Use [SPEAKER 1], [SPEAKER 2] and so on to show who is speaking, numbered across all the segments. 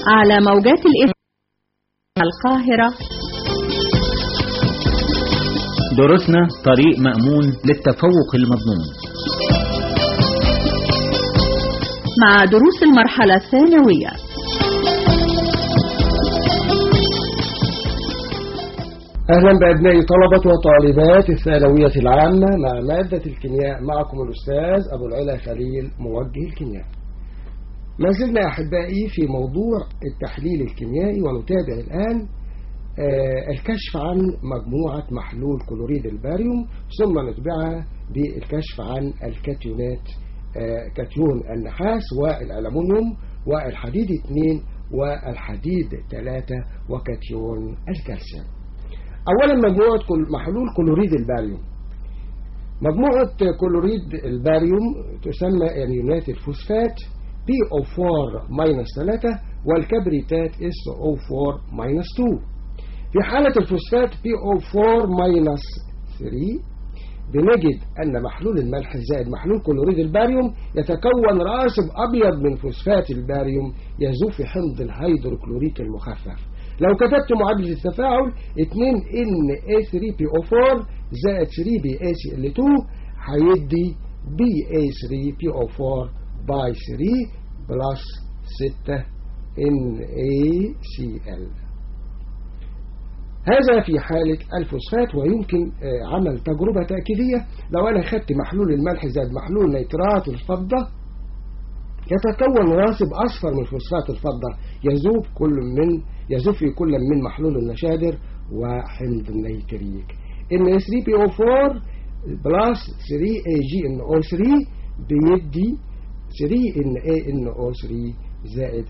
[SPEAKER 1] على موجات الإذاعة القاهرة
[SPEAKER 2] دروسنا طريق مأمون للتفوق المضمون
[SPEAKER 1] مع دروس المرحلة الثانوية
[SPEAKER 3] أهلا بأبناء طلبة وطالبات الثانوية العامة مع مادة الكيمياء معكم الأستاذ أبو العلا خليل موجه الكيمياء ما زلنا أحبائي في موضوع التحليل الكيميائي ونتابع الآن آه الكشف عن مجموعة محلول كلوريد الباريوم ثم نتبعها بالكشف عن الكاتيونات آه كاتيون النحاس والألمنيوم والحديد 2 والحديد 3 وكاتيون الكالسيوم أولا مجموعة محلول كلوريد الباريوم مجموعة كلوريد الباريوم تسمى أنيونات الفوسفات PO4 3 والكبريتات SO4 2 في حالة الفوسفات PO4 3 بنجد أن محلول الملح زائد محلول كلوريد الباريوم يتكون راسب أبيض من فوسفات الباريوم يذوب في حمض الهيدروكلوريك المخفف لو كتبت معادلة التفاعل 2Na3PO4 زائد 3BaCl2 هيدي BA3PO4 باي 3 بلس 6 NaCl هذا في حالة الفوسفات ويمكن عمل تجربة تأكيدية لو أنا خدت محلول الملح زائد محلول نيترات الفضة يتكون راسب أصفر من فوسفات الفضة يذوب كل من يذوب في كل من محلول النشادر وحمض النيتريك NH3PO4 بلس 3AgNO3 بيدي 3NaNO3 زائد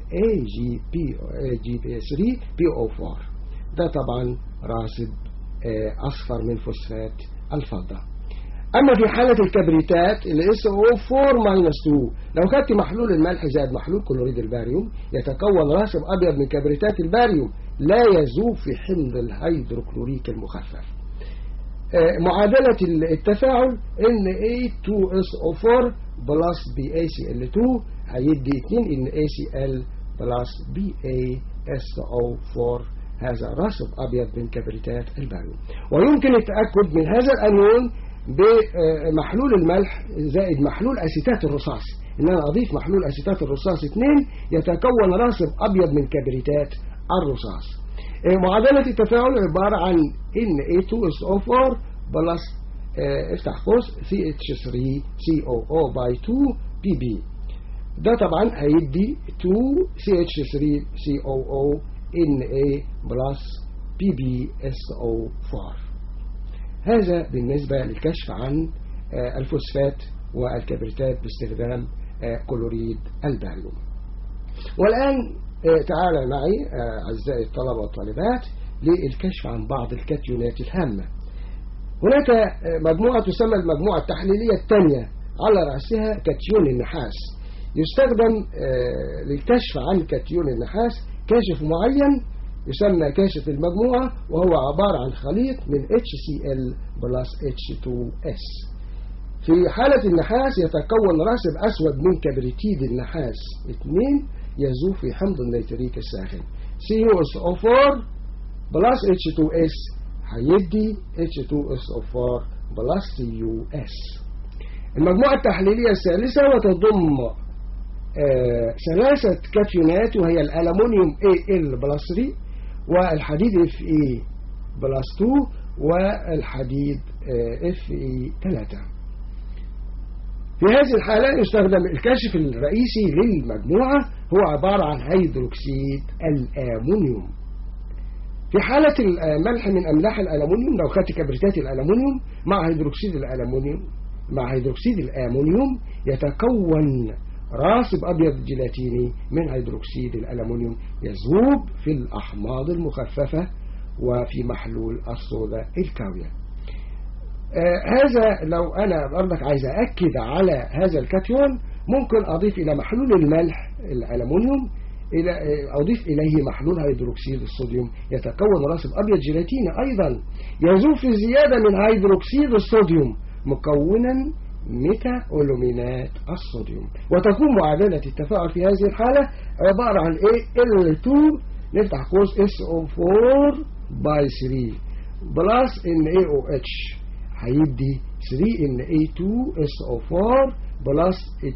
[SPEAKER 3] AgP3PO4 ده طبعا راسب أصفر من فوسفات الفضة أما في حالة الكبريتات اللي SO4 2 لو خدت محلول الملح زائد محلول كلوريد الباريوم يتكون راسب أبيض من كبريتات الباريوم لا يذوب في حمض الهيدروكلوريك المخفف معادلة التفاعل Na2SO4 بلس BaCl2 هيدي 2 NaCl بلس BaSO4 هذا راسب أبيض من كبريتات الباريوم ويمكن التأكد من هذا الأنيون بمحلول الملح زائد محلول أسيتات الرصاص إن أنا أضيف محلول أسيتات الرصاص 2 يتكون راسب أبيض من كبريتات الرصاص معادلة التفاعل عبارة عن Na2SO4 بلس افتح قوس CH3COO باي 2 PB ده طبعا هيدي 2CH3COO Na بلس PbSO4 هذا بالنسبة للكشف عن الفوسفات والكبريتات باستخدام كلوريد الباريوم والآن تعال معي أعزائي الطلبة والطالبات للكشف عن بعض الكاتيونات الهامة هناك مجموعة تسمى المجموعة التحليلية الثانية على رأسها كاتيون النحاس يستخدم للكشف عن كاتيون النحاس كاشف معين يسمى كاشف المجموعة وهو عبارة عن خليط من HCl بلس H2S في حالة النحاس يتكون راسب أسود من كبريتيد النحاس 2 يذوب في حمض النيتريك الساخن CuSO4 بلس H2S هيدي H2SO4 بلس CuS المجموعة التحليلية الثالثة وتضم آه ثلاثة كاتيونات وهي الألمنيوم Al بلس 3 والحديد Fe بلس 2 والحديد آه Fe 3 في هذه الحالة يستخدم الكشف الرئيسي للمجموعة هو عبارة عن هيدروكسيد الأمونيوم في حالة الملح من أملاح الألمنيوم لو خدت كبريتات الألمنيوم مع هيدروكسيد الألمنيوم مع هيدروكسيد الأمونيوم يتكون راسب أبيض جيلاتيني من هيدروكسيد الألمنيوم يذوب في الأحماض المخففة وفي محلول الصودا الكاوية آه هذا لو أنا برضك عايز أكد على هذا الكاتيون ممكن أضيف إلى محلول الملح الألمنيوم إلى أضيف إليه محلول هيدروكسيد الصوديوم يتكون راسب أبيض جيلاتيني أيضا يذوب في زيادة من هيدروكسيد الصوديوم مكونا ميتا أولومينات الصوديوم وتكون معادلة التفاعل في هذه الحالة عبارة عن ايه L2 نفتح قوس SO4 باي 3 بلس NaOH هيدي 3 Na2 SO4 بلس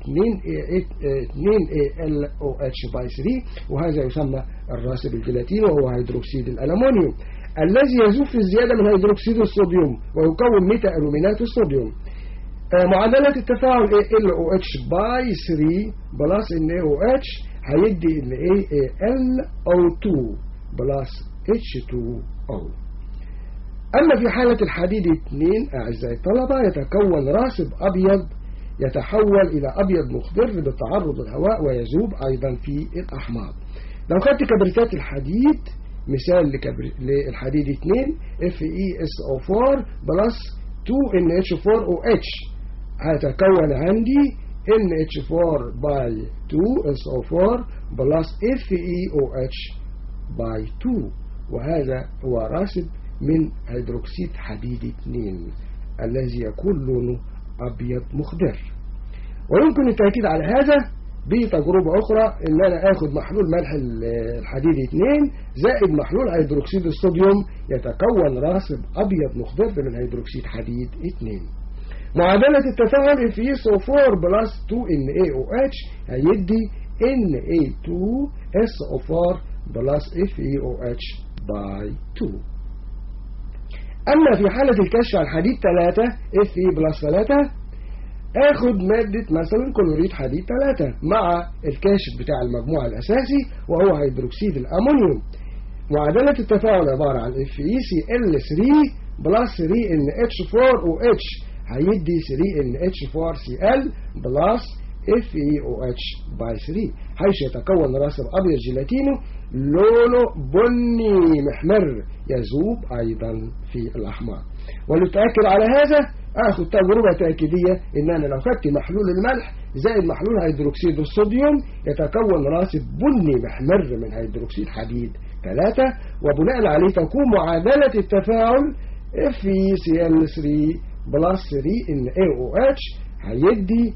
[SPEAKER 3] 2 ALOH باي 3 وهذا يسمى الراسب الجيلاتيني وهو هيدروكسيد الألمنيوم الذي يذوب في الزيادة من هيدروكسيد الصوديوم ويكون ميتا ألومينات الصوديوم معادلة التفاعل LOH باي 3 بلس NaOH هيدي NaLO2 بلس H2O أما في حالة الحديد 2 أعزائي الطلبة يتكون راسب أبيض يتحول إلى أبيض مخضر بتعرض الهواء ويذوب أيضا في الأحماض لو خدت كبريتات الحديد مثال لكبر... للحديد 2 FeSO4 بلس 2NH4OH هتكون عندي NH4 باي 2SO4 بلس FeOH باي 2 وهذا هو راسب من هيدروكسيد حديد 2 الذي يكون لونه أبيض مخضر ويمكن التأكيد على هذا بتجربة أخرى إن أنا آخد محلول ملح الحديد 2 زائد محلول هيدروكسيد الصوديوم يتكون راسب أبيض مخضر من هيدروكسيد حديد 2 معادلة التفاعل FeSO4 بلس 2NaOH هيدي Na2SO4 بلس FeOH باي 2 أما في حالة الكشف عن حديد 3 Fe بلس 3 اخد مادة مثلا كلوريد حديد 3 مع الكاشف بتاع المجموع الأساسي وهو هيدروكسيد الأمونيوم معادلة التفاعل عبارة عن FeCl3 بلس 3NH4OH هيدي 3NH4Cl بلس FeOH باي 3 حيث يتكون راسب أبيض جيلاتينو لونه بني محمر يذوب أيضا في الأحمر ولتأكد على هذا أخذ تجربة تأكيدية إن أنا لو خدت محلول الملح زائد محلول هيدروكسيد الصوديوم يتكون راسب بني محمر من هيدروكسيد حديد 3 وبناء عليه تكون معادلة التفاعل FeCl3 بلس 3NaOH هيدي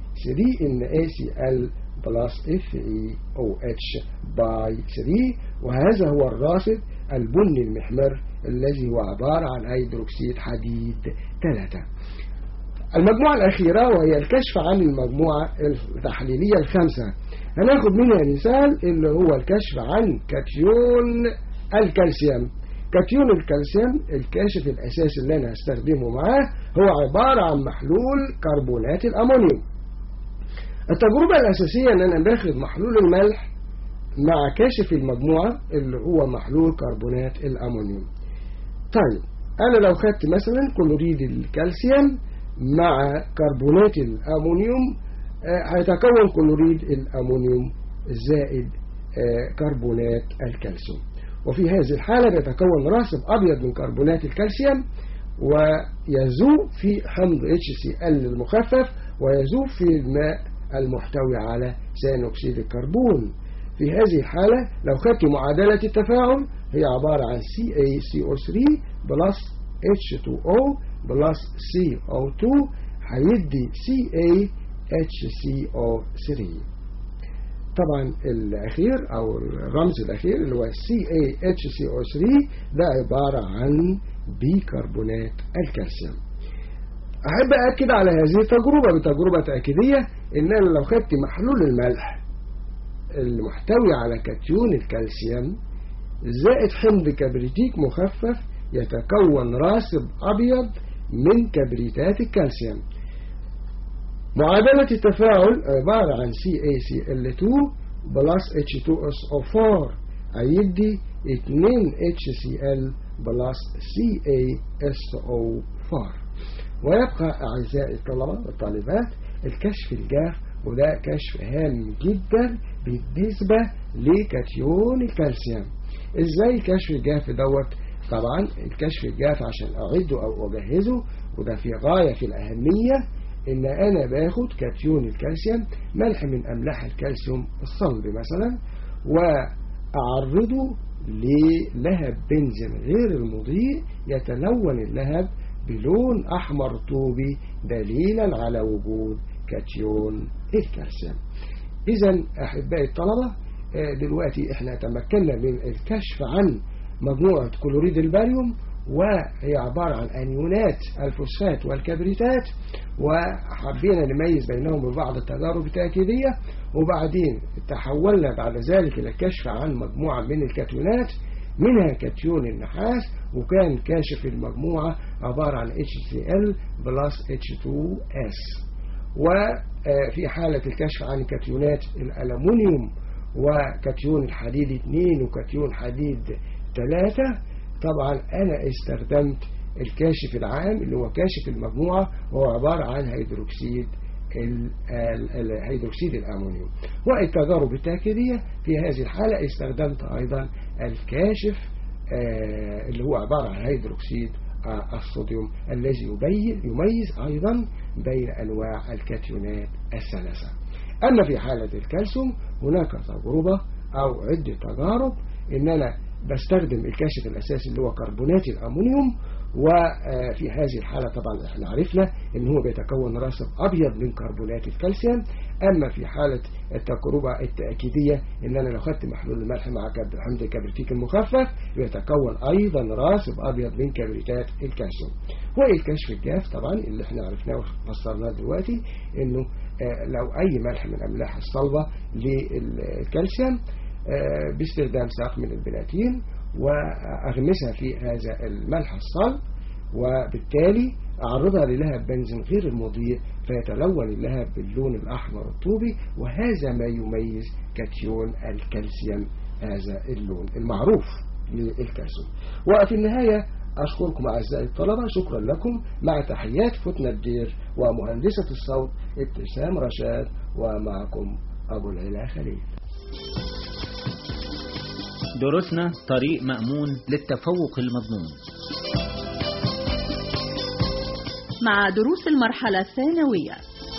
[SPEAKER 3] 3NaCl بلس FeOH باي 3 وهذا هو الراسب البني المحمر الذي هو عبارة عن هيدروكسيد حديد 3 المجموعة الأخيرة وهي الكشف عن المجموعة التحليلية الخامسة هناخد منها مثال اللي هو الكشف عن كاتيون الكالسيوم كاتيون الكالسيوم الكاشف الأساسي اللي أنا هستخدمه معاه هو عبارة عن محلول كربونات الأمونيوم التجربة الأساسية أن أنا باخد محلول الملح مع كاشف المجموعة اللي هو محلول كربونات الأمونيوم طيب أنا لو خدت مثلا كلوريد الكالسيوم مع كربونات الأمونيوم هيتكون كلوريد الأمونيوم زائد كربونات الكالسيوم وفي هذه الحالة بيتكون راسب أبيض من كربونات الكالسيوم ويذوب في حمض HCl المخفف ويذوب في الماء المحتوي على ثاني أكسيد الكربون في هذه الحالة لو خدت معادلة التفاعل هي عبارة عن CaCO3 بلس H2O بلس CO2 هيدي CaHCO3 طبعا الأخير أو الرمز الأخير اللي هو CaHCO3 ده عبارة عن بيكربونات الكالسيوم أحب أكد على هذه التجربة بتجربة تأكيدية إن أنا لو خدت محلول الملح المحتوي على كاتيون الكالسيوم زائد حمض كبريتيك مخفف يتكون راسب أبيض من كبريتات الكالسيوم معادلة التفاعل عبارة عن CaCl2 بلس H2SO4 هيدي 2HCl بلس CaSO4 ويبقى أعزائي الطلبة والطالبات الكشف الجاف وده كشف هام جدا بالنسبة لكاتيون الكالسيوم ازاي كشف الجاف دوت طبعا الكشف الجاف عشان اعده او اجهزه وده في غاية في الاهمية ان انا باخد كاتيون الكالسيوم ملح من املاح الكالسيوم الصلب مثلا واعرضه للهب بنزين غير المضيء يتلون اللهب بلون احمر طوبي دليلا على وجود كاتيون الكالسيوم إذا أحبائي الطلبة دلوقتي احنا تمكنا من الكشف عن مجموعة كلوريد الباريوم وهي عبارة عن أنيونات الفوسفات والكبريتات وحبينا نميز بينهم ببعض التجارب التأكيدية وبعدين تحولنا بعد ذلك إلى الكشف عن مجموعة من الكاتيونات منها كاتيون النحاس وكان كاشف المجموعة عبارة عن HCl بلس H2S وفي حالة الكشف عن كاتيونات الألمنيوم وكاتيون الحديد 2 وكاتيون حديد 3 طبعا أنا استخدمت الكاشف العام اللي هو كاشف المجموعة وهو عبارة عن هيدروكسيد هيدروكسيد الأمونيوم والتجارب التأكيدية في هذه الحالة استخدمت أيضا الكاشف اللي هو عبارة عن هيدروكسيد الصوديوم الذي يميز أيضا بين أنواع الكاتيونات الثلاثة أما في حالة الكالسيوم هناك تجربة أو عدة تجارب إن أنا بستخدم الكاشف الأساسي اللي هو كربونات الأمونيوم وفي هذه الحالة طبعا احنا عرفنا ان هو بيتكون راسب ابيض من كربونات الكالسيوم اما في حالة التجربة التأكيدية ان انا لو خدت محلول الملح مع حمض الكبريتيك المخفف بيتكون ايضا راسب ابيض من كبريتات الكالسيوم والكشف الجاف طبعا اللي احنا عرفناه وفسرناه دلوقتي انه لو اي ملح من املاح الصلبة للكالسيوم باستخدام ساق من البلاتين وأغمسها في هذا الملح الصلب وبالتالي أعرضها للهب بنزين غير المضيء فيتلون اللهب باللون الأحمر الطوبي وهذا ما يميز كاتيون الكالسيوم هذا اللون المعروف للكالسيوم وفي النهاية أشكركم أعزائي الطلبة شكرا لكم مع تحيات فتنة الدير ومهندسة الصوت ابتسام رشاد ومعكم أبو العلا خليل
[SPEAKER 2] دروسنا طريق مأمون للتفوق المضمون
[SPEAKER 1] مع دروس المرحلة الثانوية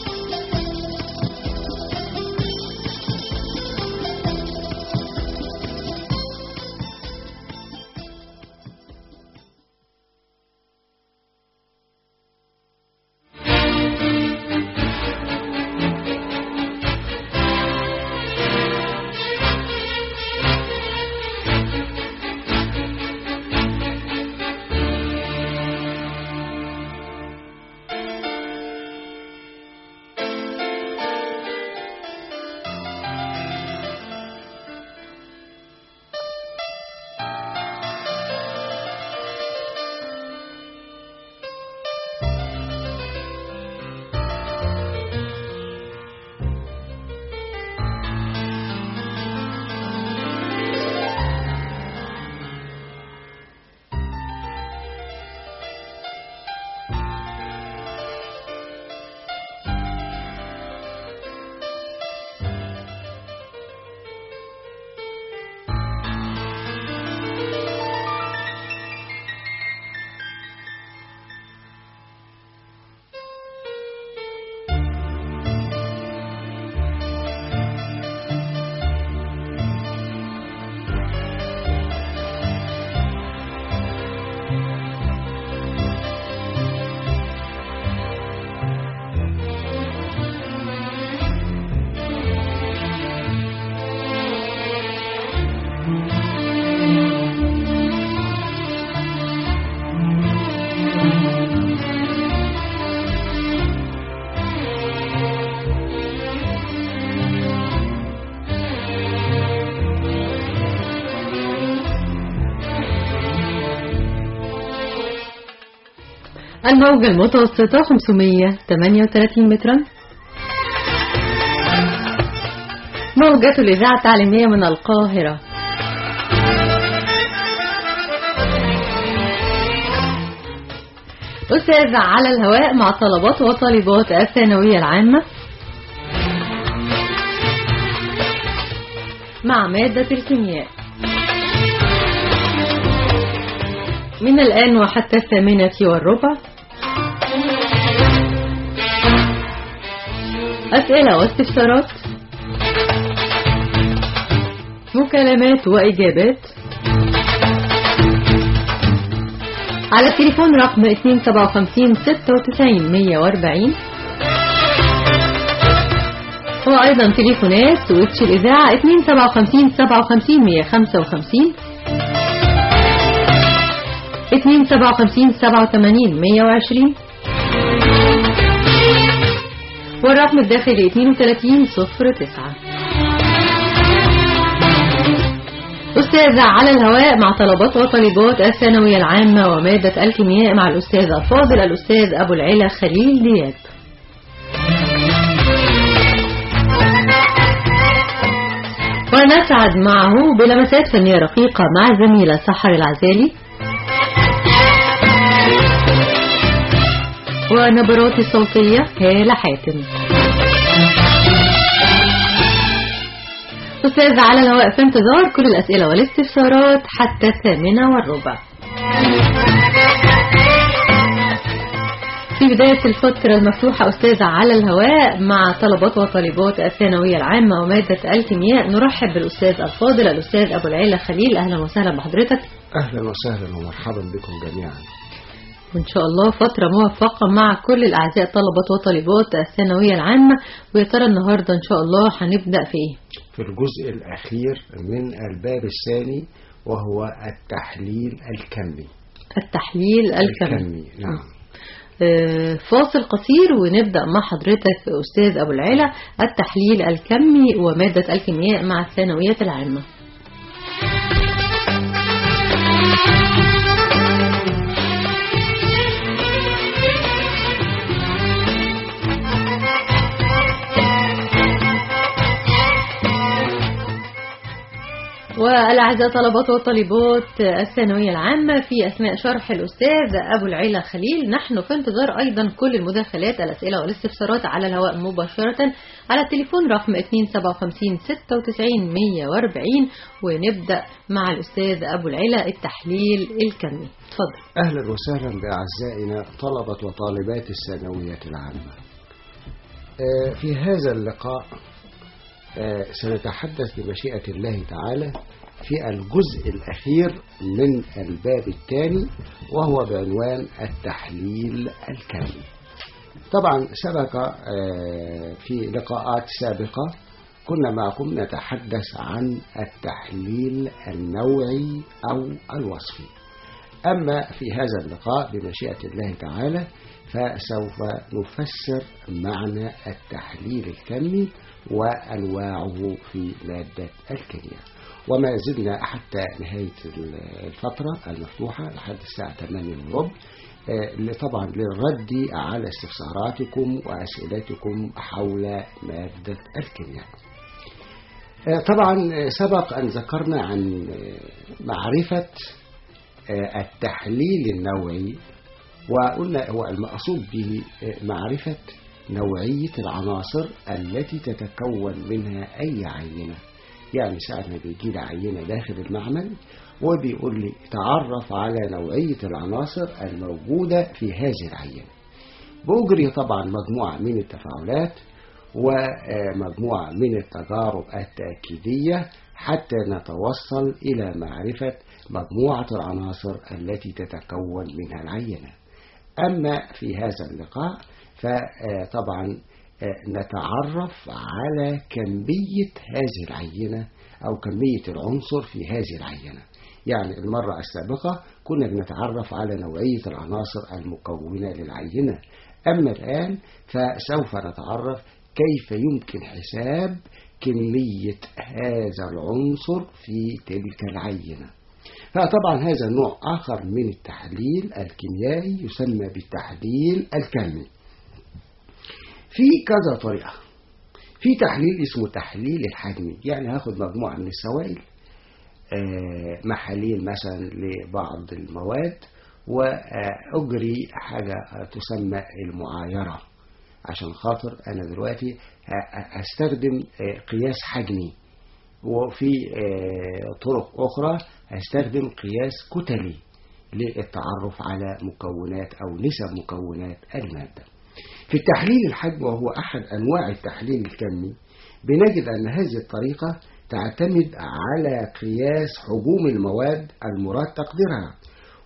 [SPEAKER 4] الموجة المتوسطة 538 مترا موجة الإذاعة التعليمية من القاهرة أستاذ على الهواء مع طلبات وطالبات الثانوية العامة مع مادة الكيمياء من الآن وحتى الثامنة والربع أسئلة واستفسارات مكالمات وإجابات على التليفون رقم 257 96 140 وأيضا تليفونات سويتش الإذاعة 257 57 155 257 87 120 والرقم الداخلي 32 09 أستاذة على الهواء مع طلبات وطالبات الثانوية العامة ومادة الكيمياء مع الأستاذ الفاضل الأستاذ أبو العلا خليل دياب ونسعد معه بلمسات فنية رقيقة مع الزميلة سحر العزالي ونبرات الصوتية هالة حاتم أستاذ على الهواء في انتظار كل الأسئلة والاستفسارات حتى الثامنة والربع في بداية الفترة المفتوحة أستاذة على الهواء مع طلبات وطالبات الثانوية العامة ومادة الكيمياء نرحب بالأستاذ الفاضل الأستاذ أبو العلا خليل أهلا وسهلا بحضرتك
[SPEAKER 3] أهلا وسهلا ومرحبا بكم جميعا
[SPEAKER 4] وإن شاء الله فترة موفقة مع كل الأعزاء طلبة وطالبات الثانوية العامة ويا ترى النهاردة إن شاء الله هنبدأ في إيه؟
[SPEAKER 3] في الجزء الأخير من الباب الثاني وهو التحليل الكمي
[SPEAKER 4] التحليل الكمي
[SPEAKER 3] الكمي نعم
[SPEAKER 4] آه، فاصل قصير ونبدأ مع حضرتك أستاذ أبو العلا التحليل الكمي ومادة الكيمياء مع الثانوية العامة والأعزاء طلبات وطالبات الثانوية العامة في أثناء شرح الأستاذ أبو العلا خليل نحن في انتظار أيضا كل المداخلات الأسئلة والاستفسارات على الهواء مباشرة على التليفون رقم 257 96 140 ونبدأ مع الأستاذ أبو العلا التحليل الكمي تفضل
[SPEAKER 3] أهلا وسهلا بأعزائنا طلبة وطالبات الثانوية العامة آه، في هذا اللقاء آه، سنتحدث بمشيئة الله تعالى في الجزء الأخير من الباب الثاني وهو بعنوان التحليل الكمي طبعا سبق آه، في لقاءات سابقة كنا معكم نتحدث عن التحليل النوعي أو الوصفي أما في هذا اللقاء بمشيئة الله تعالى فسوف نفسر معنى التحليل الكمي وأنواعه في مادة الكيمياء وما زلنا حتى نهاية الفترة المفتوحة لحد الساعة 8 وربع آه، طبعا للرد على استفساراتكم وأسئلتكم حول مادة الكيمياء آه، طبعا آه، سبق أن ذكرنا عن آه، معرفة آه، التحليل النوعي وقلنا هو المقصود به آه، معرفة نوعية العناصر التي تتكون منها أي عينة يعني ساعة ما بيجي لي عينة داخل المعمل وبيقول لي تعرف على نوعية العناصر الموجودة في هذه العينة بأجري طبعا مجموعة من التفاعلات ومجموعة من التجارب التأكيدية حتى نتوصل إلى معرفة مجموعة العناصر التي تتكون منها العينة أما في هذا اللقاء فطبعا نتعرف على كمية هذه العينة أو كمية العنصر في هذه العينة يعني المرة السابقة كنا بنتعرف على نوعية العناصر المكونة للعينة أما الآن فسوف نتعرف كيف يمكن حساب كمية هذا العنصر في تلك العينة فطبعا هذا نوع آخر من التحليل الكيميائي يسمى بالتحليل الكمي في كذا طريقة في تحليل اسمه تحليل الحجمي يعني هاخد مجموعة من السوائل آه، محاليل مثلا لبعض المواد وأجري حاجة تسمى المعايرة عشان خاطر أنا دلوقتي ه- هستخدم آه، قياس حجمي وفي آه، طرق أخرى هستخدم قياس كتلي للتعرف على مكونات أو نسب مكونات المادة في التحليل الحجم وهو أحد أنواع التحليل الكمي بنجد أن هذه الطريقة تعتمد على قياس حجوم المواد المراد تقديرها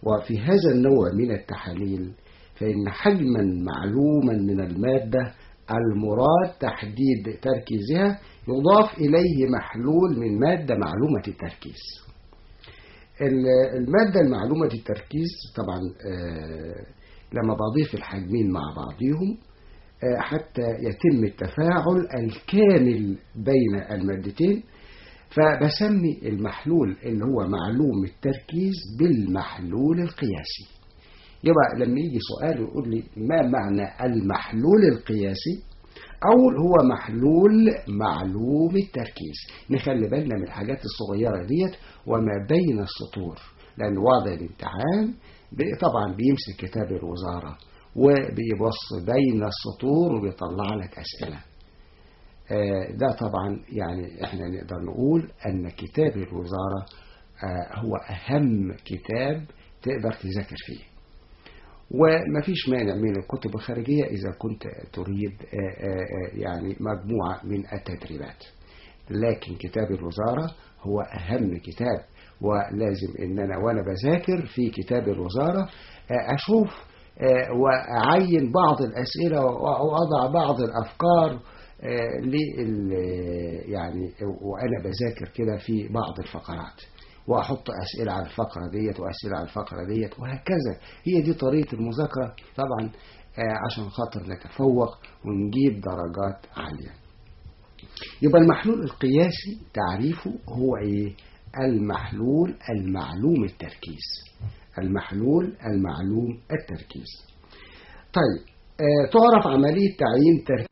[SPEAKER 3] وفي هذا النوع من التحاليل فإن حجما معلوما من المادة المراد تحديد تركيزها يضاف إليه محلول من مادة معلومة التركيز ال- المادة المعلومة التركيز طبعا آه، لما بضيف الحجمين مع بعضهم آه، حتى يتم التفاعل الكامل بين المادتين فبسمي المحلول اللي هو معلوم التركيز بالمحلول القياسي يبقى لما يجي سؤال يقول لي ما معنى المحلول القياسي أول هو محلول معلوم التركيز نخلي بالنا من الحاجات الصغيرة ديت وما بين السطور لأن وضع الامتحان بي- طبعا بيمسك كتاب الوزارة وبيبص بين السطور وبيطلع لك أسئلة آه، ده طبعا يعني احنا نقدر نقول ان كتاب الوزارة آه، هو اهم كتاب تقدر تذاكر فيه ومفيش مانع من الكتب الخارجية إذا كنت تريد آه، آه، آه، يعني مجموعة من التدريبات لكن كتاب الوزارة هو أهم كتاب ولازم إن أنا وأنا بذاكر في كتاب الوزارة آه، أشوف آه، وأعين بعض الأسئلة وأضع بعض الأفكار آه، لل يعني وأنا بذاكر كده في بعض الفقرات واحط اسئله على الفقره ديت واسئله على الفقره ديت وهكذا هي دي طريقه المذاكره طبعا آه، عشان خاطر نتفوق ونجيب درجات عاليه يبقى المحلول القياسي تعريفه هو ايه المحلول المعلوم التركيز المحلول المعلوم التركيز طيب آه، تعرف عمليه تعيين تركيز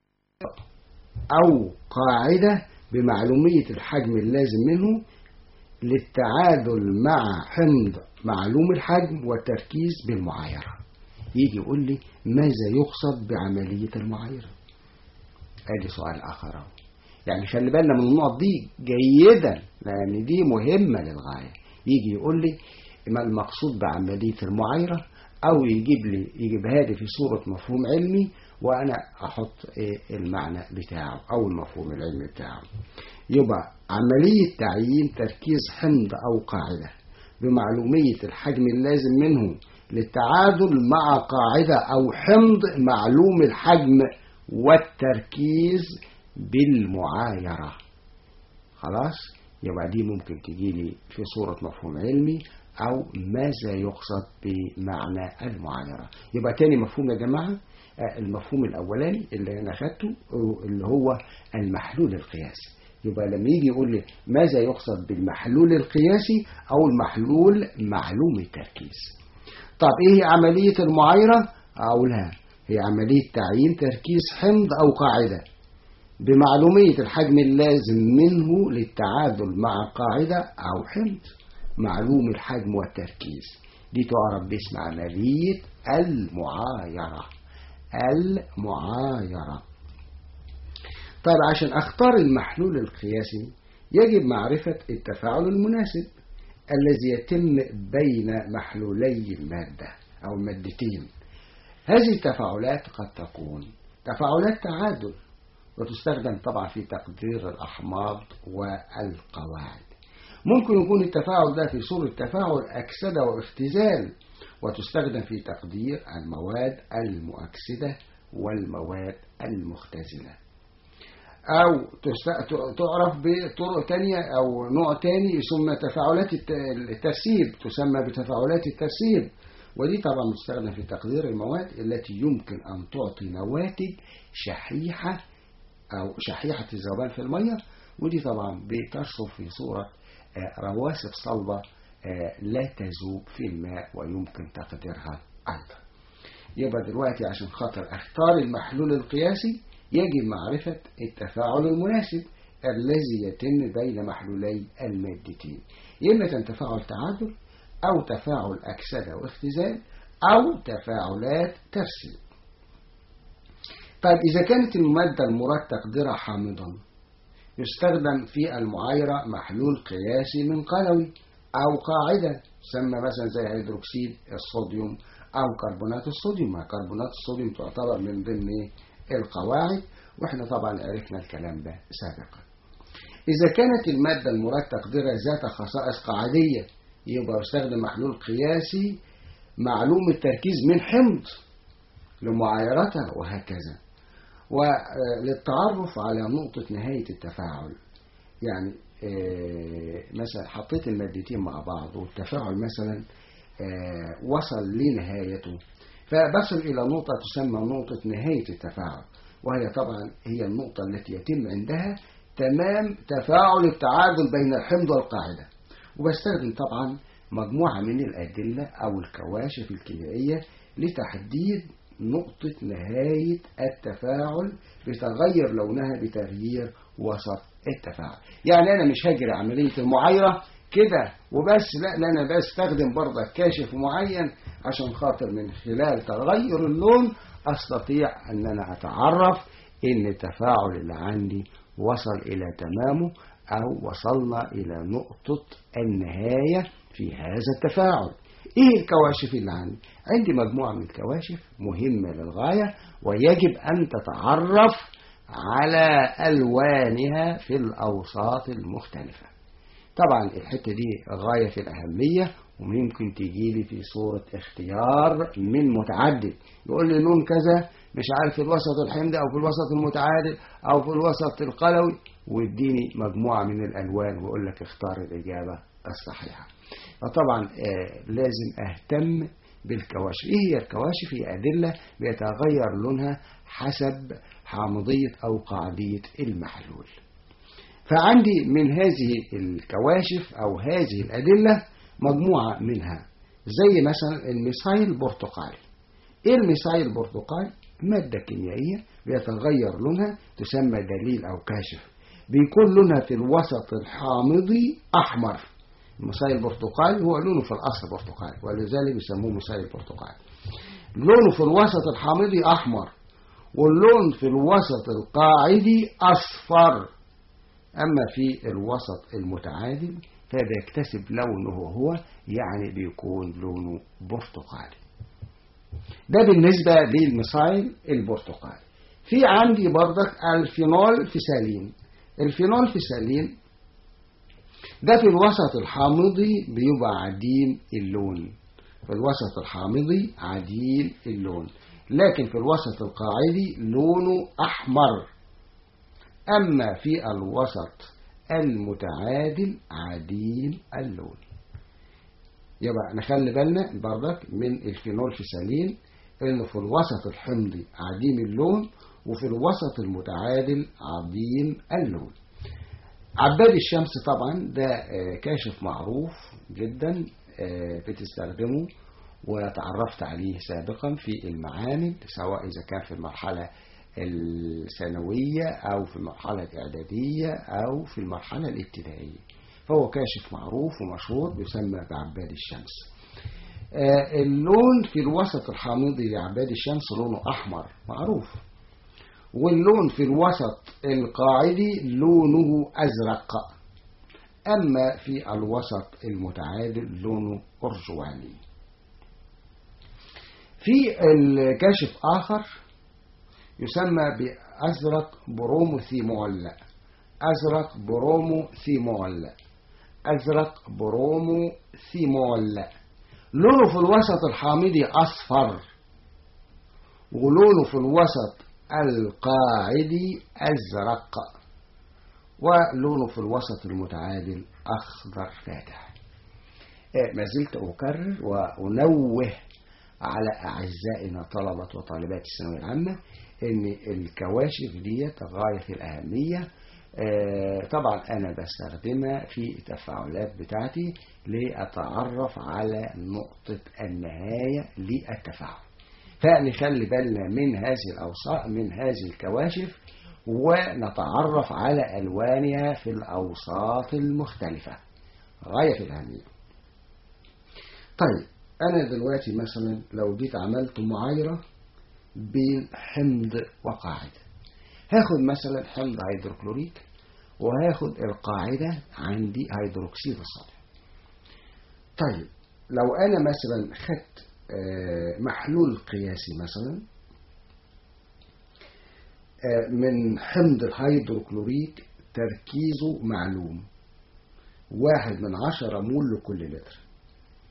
[SPEAKER 3] او قاعده بمعلوميه الحجم اللازم منه للتعادل مع حمض معلوم الحجم والتركيز بالمعايرة يجي يقول لي ماذا يقصد بعملية المعايرة ادي سؤال اخر اهو يعني خلي بالنا من النقط دي جيدا لان دي مهمة للغاية يجي يقول لي ما المقصود بعملية المعايرة او يجيب لي يجيبها لي في صورة مفهوم علمي وانا احط ايه المعنى بتاعه او المفهوم العلمي بتاعه يبقى عملية تعيين تركيز حمض أو قاعدة بمعلومية الحجم اللازم منه للتعادل مع قاعدة أو حمض معلوم الحجم والتركيز بالمعايرة خلاص يبقى دي ممكن تجي لي في صورة مفهوم علمي أو ماذا يقصد بمعنى المعايرة يبقى تاني مفهوم يا جماعة آه، المفهوم الأولاني اللي أنا أخدته آه، اللي هو المحلول القياسي يبقى لما يجي يقول لي ماذا يقصد بالمحلول القياسي أو المحلول معلوم التركيز طب إيه هي عملية المعايرة أقولها هي عملية تعيين تركيز حمض أو قاعدة بمعلومية الحجم اللازم منه للتعادل مع قاعدة أو حمض معلوم الحجم والتركيز دي تعرف باسم عملية المعايرة المعايرة طيب عشان أختار المحلول القياسي يجب معرفة التفاعل المناسب الذي يتم بين محلولي المادة أو المادتين هذه التفاعلات قد تكون تفاعلات تعادل وتستخدم طبعا في تقدير الأحماض والقواعد ممكن يكون التفاعل ده في صورة تفاعل أكسدة واختزال وتستخدم في تقدير المواد المؤكسدة والمواد المختزلة أو تست- تعرف بطرق تانية أو نوع تاني يسمى تفاعلات الت- الترسيب تسمى بتفاعلات الترسيب ودي طبعا بتستخدم في تقدير المواد التي يمكن أن تعطي نواتج شحيحة أو شحيحة الذوبان في المية ودي طبعا بترسب في صورة آه، رواسب صلبة آه، لا تذوب في الماء ويمكن تقديرها أيضا يبقى دلوقتي عشان خاطر اختار المحلول القياسي يجب معرفة التفاعل المناسب الذي يتم بين محلولي المادتين إما كان تفاعل تعادل أو تفاعل أكسدة واختزال أو تفاعلات ترسيب طيب إذا كانت المادة المراد تقديرها حامضا يستخدم في المعايرة محلول قياسي من قلوي أو قاعدة تسمى مثلا زي هيدروكسيد الصوديوم أو كربونات الصوديوم ما كربونات الصوديوم تعتبر من ضمن إيه؟ القواعد وإحنا طبعا عرفنا الكلام ده سابقا إذا كانت المادة المراد تقديرها ذات خصائص قاعدية يبقى استخدم محلول قياسي معلوم التركيز من حمض لمعايرتها وهكذا وللتعرف على نقطة نهاية التفاعل يعني آه، مثلا حطيت المادتين مع بعض والتفاعل مثلا آه، وصل لنهايته فبصل إلى نقطة تسمى نقطة نهاية التفاعل وهي طبعا هي النقطة التي يتم عندها تمام تفاعل التعادل بين الحمض والقاعدة وبستخدم طبعا مجموعة من الأدلة أو الكواشف الكيميائية لتحديد نقطة نهاية التفاعل بتغير لونها بتغيير وسط التفاعل يعني أنا مش هجري عملية المعايرة كده وبس لا لا أنا بستخدم برضه كاشف معين عشان خاطر من خلال تغير اللون أستطيع أن أنا أتعرف إن التفاعل اللي عندي وصل إلى تمامه أو وصلنا إلى نقطة النهاية في هذا التفاعل إيه الكواشف اللي عندي؟ عندي مجموعة من الكواشف مهمة للغاية ويجب أن تتعرف على ألوانها في الأوساط المختلفة طبعا الحتة دي غاية في الأهمية وممكن تيجي لي في صورة اختيار من متعدد يقول لي لون كذا مش عارف في الوسط الحمضي أو في الوسط المتعادل أو في الوسط القلوي ويديني مجموعة من الألوان ويقول لك اختار الإجابة الصحيحة فطبعا آه لازم أهتم بالكواشف إيه هي الكواشف هي أدلة بيتغير لونها حسب حامضية أو قاعدية المحلول فعندي من هذه الكواشف أو هذه الأدلة مجموعة منها زي مثلا الميثايل البرتقالي إيه الميثايل البرتقالي؟ مادة كيميائية بيتغير لونها تسمى دليل أو كاشف بيكون لونها في الوسط الحامضي أحمر الميثايل البرتقالي هو لونه في الأصل برتقالي ولذلك يسموه ميثايل برتقالي لونه في الوسط الحامضي أحمر واللون في الوسط القاعدي أصفر أما في الوسط المتعادل فبيكتسب لونه هو يعني بيكون لونه برتقالي ده بالنسبة للمصايل البرتقالي في عندي برضك الفينول فيسالين الفينول فيسالين ده في الوسط الحامضي بيبقى عديم اللون في الوسط الحامضي عديم اللون لكن في الوسط القاعدي لونه أحمر أما في الوسط المتعادل عديم اللون يبقى نخلي بالنا برضك من الفينول فيسالين انه في الوسط الحمضي عديم اللون وفي الوسط المتعادل عديم اللون عباد الشمس طبعا ده كاشف معروف جدا بتستخدمه وتعرفت عليه سابقا في المعامل سواء إذا كان في المرحلة الثانوية أو في المرحلة الإعدادية أو في المرحلة الابتدائية فهو كاشف معروف ومشهور يسمى بعباد الشمس اللون في الوسط الحامضي لعباد الشمس لونه أحمر معروف واللون في الوسط القاعدي لونه أزرق أما في الوسط المتعادل لونه أرجواني في الكاشف آخر يسمى بأزرق بروموثيمول أزرق بروموثيمول أزرق بروموثيمول لونه في الوسط الحامضي أصفر ولونه في الوسط القاعدي أزرق ولونه في الوسط المتعادل أخضر فاتح ما زلت أكرر وأنوه على أعزائنا طلبة وطالبات الثانوية العامة إن الكواشف ديت غاية في الأهمية طبعا أنا بستخدمها في التفاعلات بتاعتي لأتعرف على نقطة النهاية للتفاعل فنخلي بالنا من هذه الأوصاف من هذه الكواشف ونتعرف على ألوانها في الأوساط المختلفة غاية في الأهمية طيب أنا دلوقتي مثلا لو جيت عملت معايرة بين حمض وقاعدة هاخد مثلا حمض هيدروكلوريك وهاخد القاعدة عندي هيدروكسيد الصالح طيب لو أنا مثلا خدت محلول قياسي مثلا من حمض الهيدروكلوريك تركيزه معلوم واحد من عشرة مول لكل لتر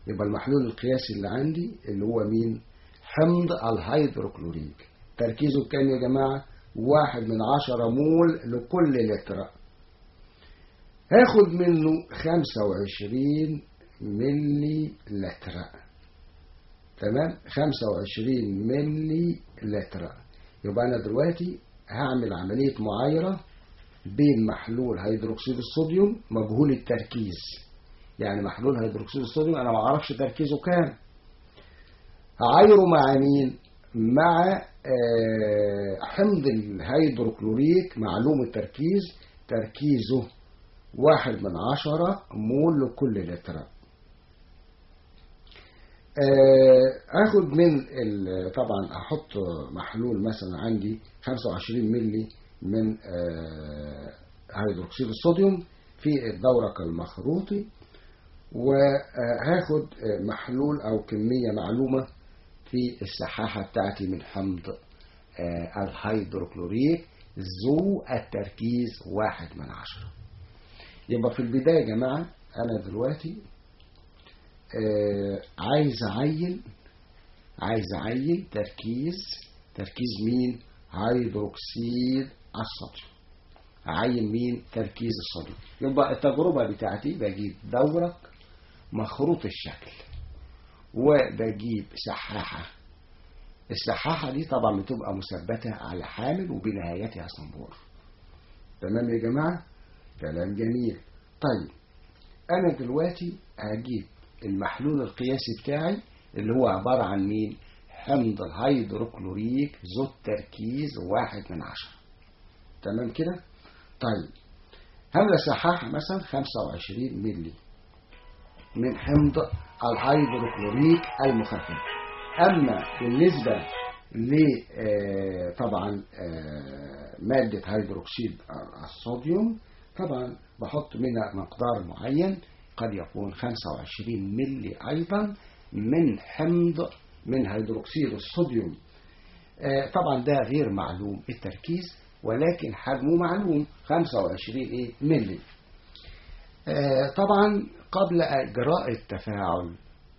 [SPEAKER 3] يبقى المحلول القياسي اللي عندي اللي هو مين حمض الهيدروكلوريك تركيزه كام يا جماعة واحد من عشرة مول لكل لتر هاخد منه خمسة وعشرين ملي لتر تمام خمسة وعشرين ملي لتر يبقى أنا دلوقتي هعمل عملية معايرة بين محلول هيدروكسيد الصوديوم مجهول التركيز يعني محلول هيدروكسيد الصوديوم أنا ما أعرفش تركيزه كام هعايره مع مين مع آه، حمض الهيدروكلوريك معلوم التركيز تركيزه واحد من عشرة مول لكل لتر آه، اخد من ال- طبعا احط محلول مثلا عندي 25 ملي من آه، هيدروكسيد الصوديوم في الدورق المخروطي وهاخد آه، محلول او كمية معلومة في السحاحة بتاعتي من حمض آه، الهيدروكلوريك ذو التركيز واحد من عشرة يبقى في البداية يا جماعة أنا دلوقتي آه، عايز أعين عايز أعين تركيز تركيز مين هيدروكسيد الصوديوم أعين مين تركيز الصوديوم يبقى التجربة بتاعتي بجيب دورق مخروط الشكل وبجيب سحاحة السحاحة دي طبعا بتبقى مثبتة على حامل وبنهايتها صنبور تمام يا جماعة كلام جميل طيب أنا دلوقتي هجيب المحلول القياسي بتاعي اللي هو عبارة عن مين حمض الهيدروكلوريك ذو التركيز واحد من عشرة تمام كده طيب هملة سحاحة مثلا 25 ملي من حمض الهيدروكلوريك المخفف أما بالنسبة ل آه، طبعا آه، مادة هيدروكسيد الصوديوم طبعا بحط منها مقدار معين قد يكون 25 ملي أيضا من حمض من هيدروكسيد الصوديوم آه، طبعا ده غير معلوم التركيز ولكن حجمه معلوم 25 إيه ملي آه، طبعا قبل إجراء التفاعل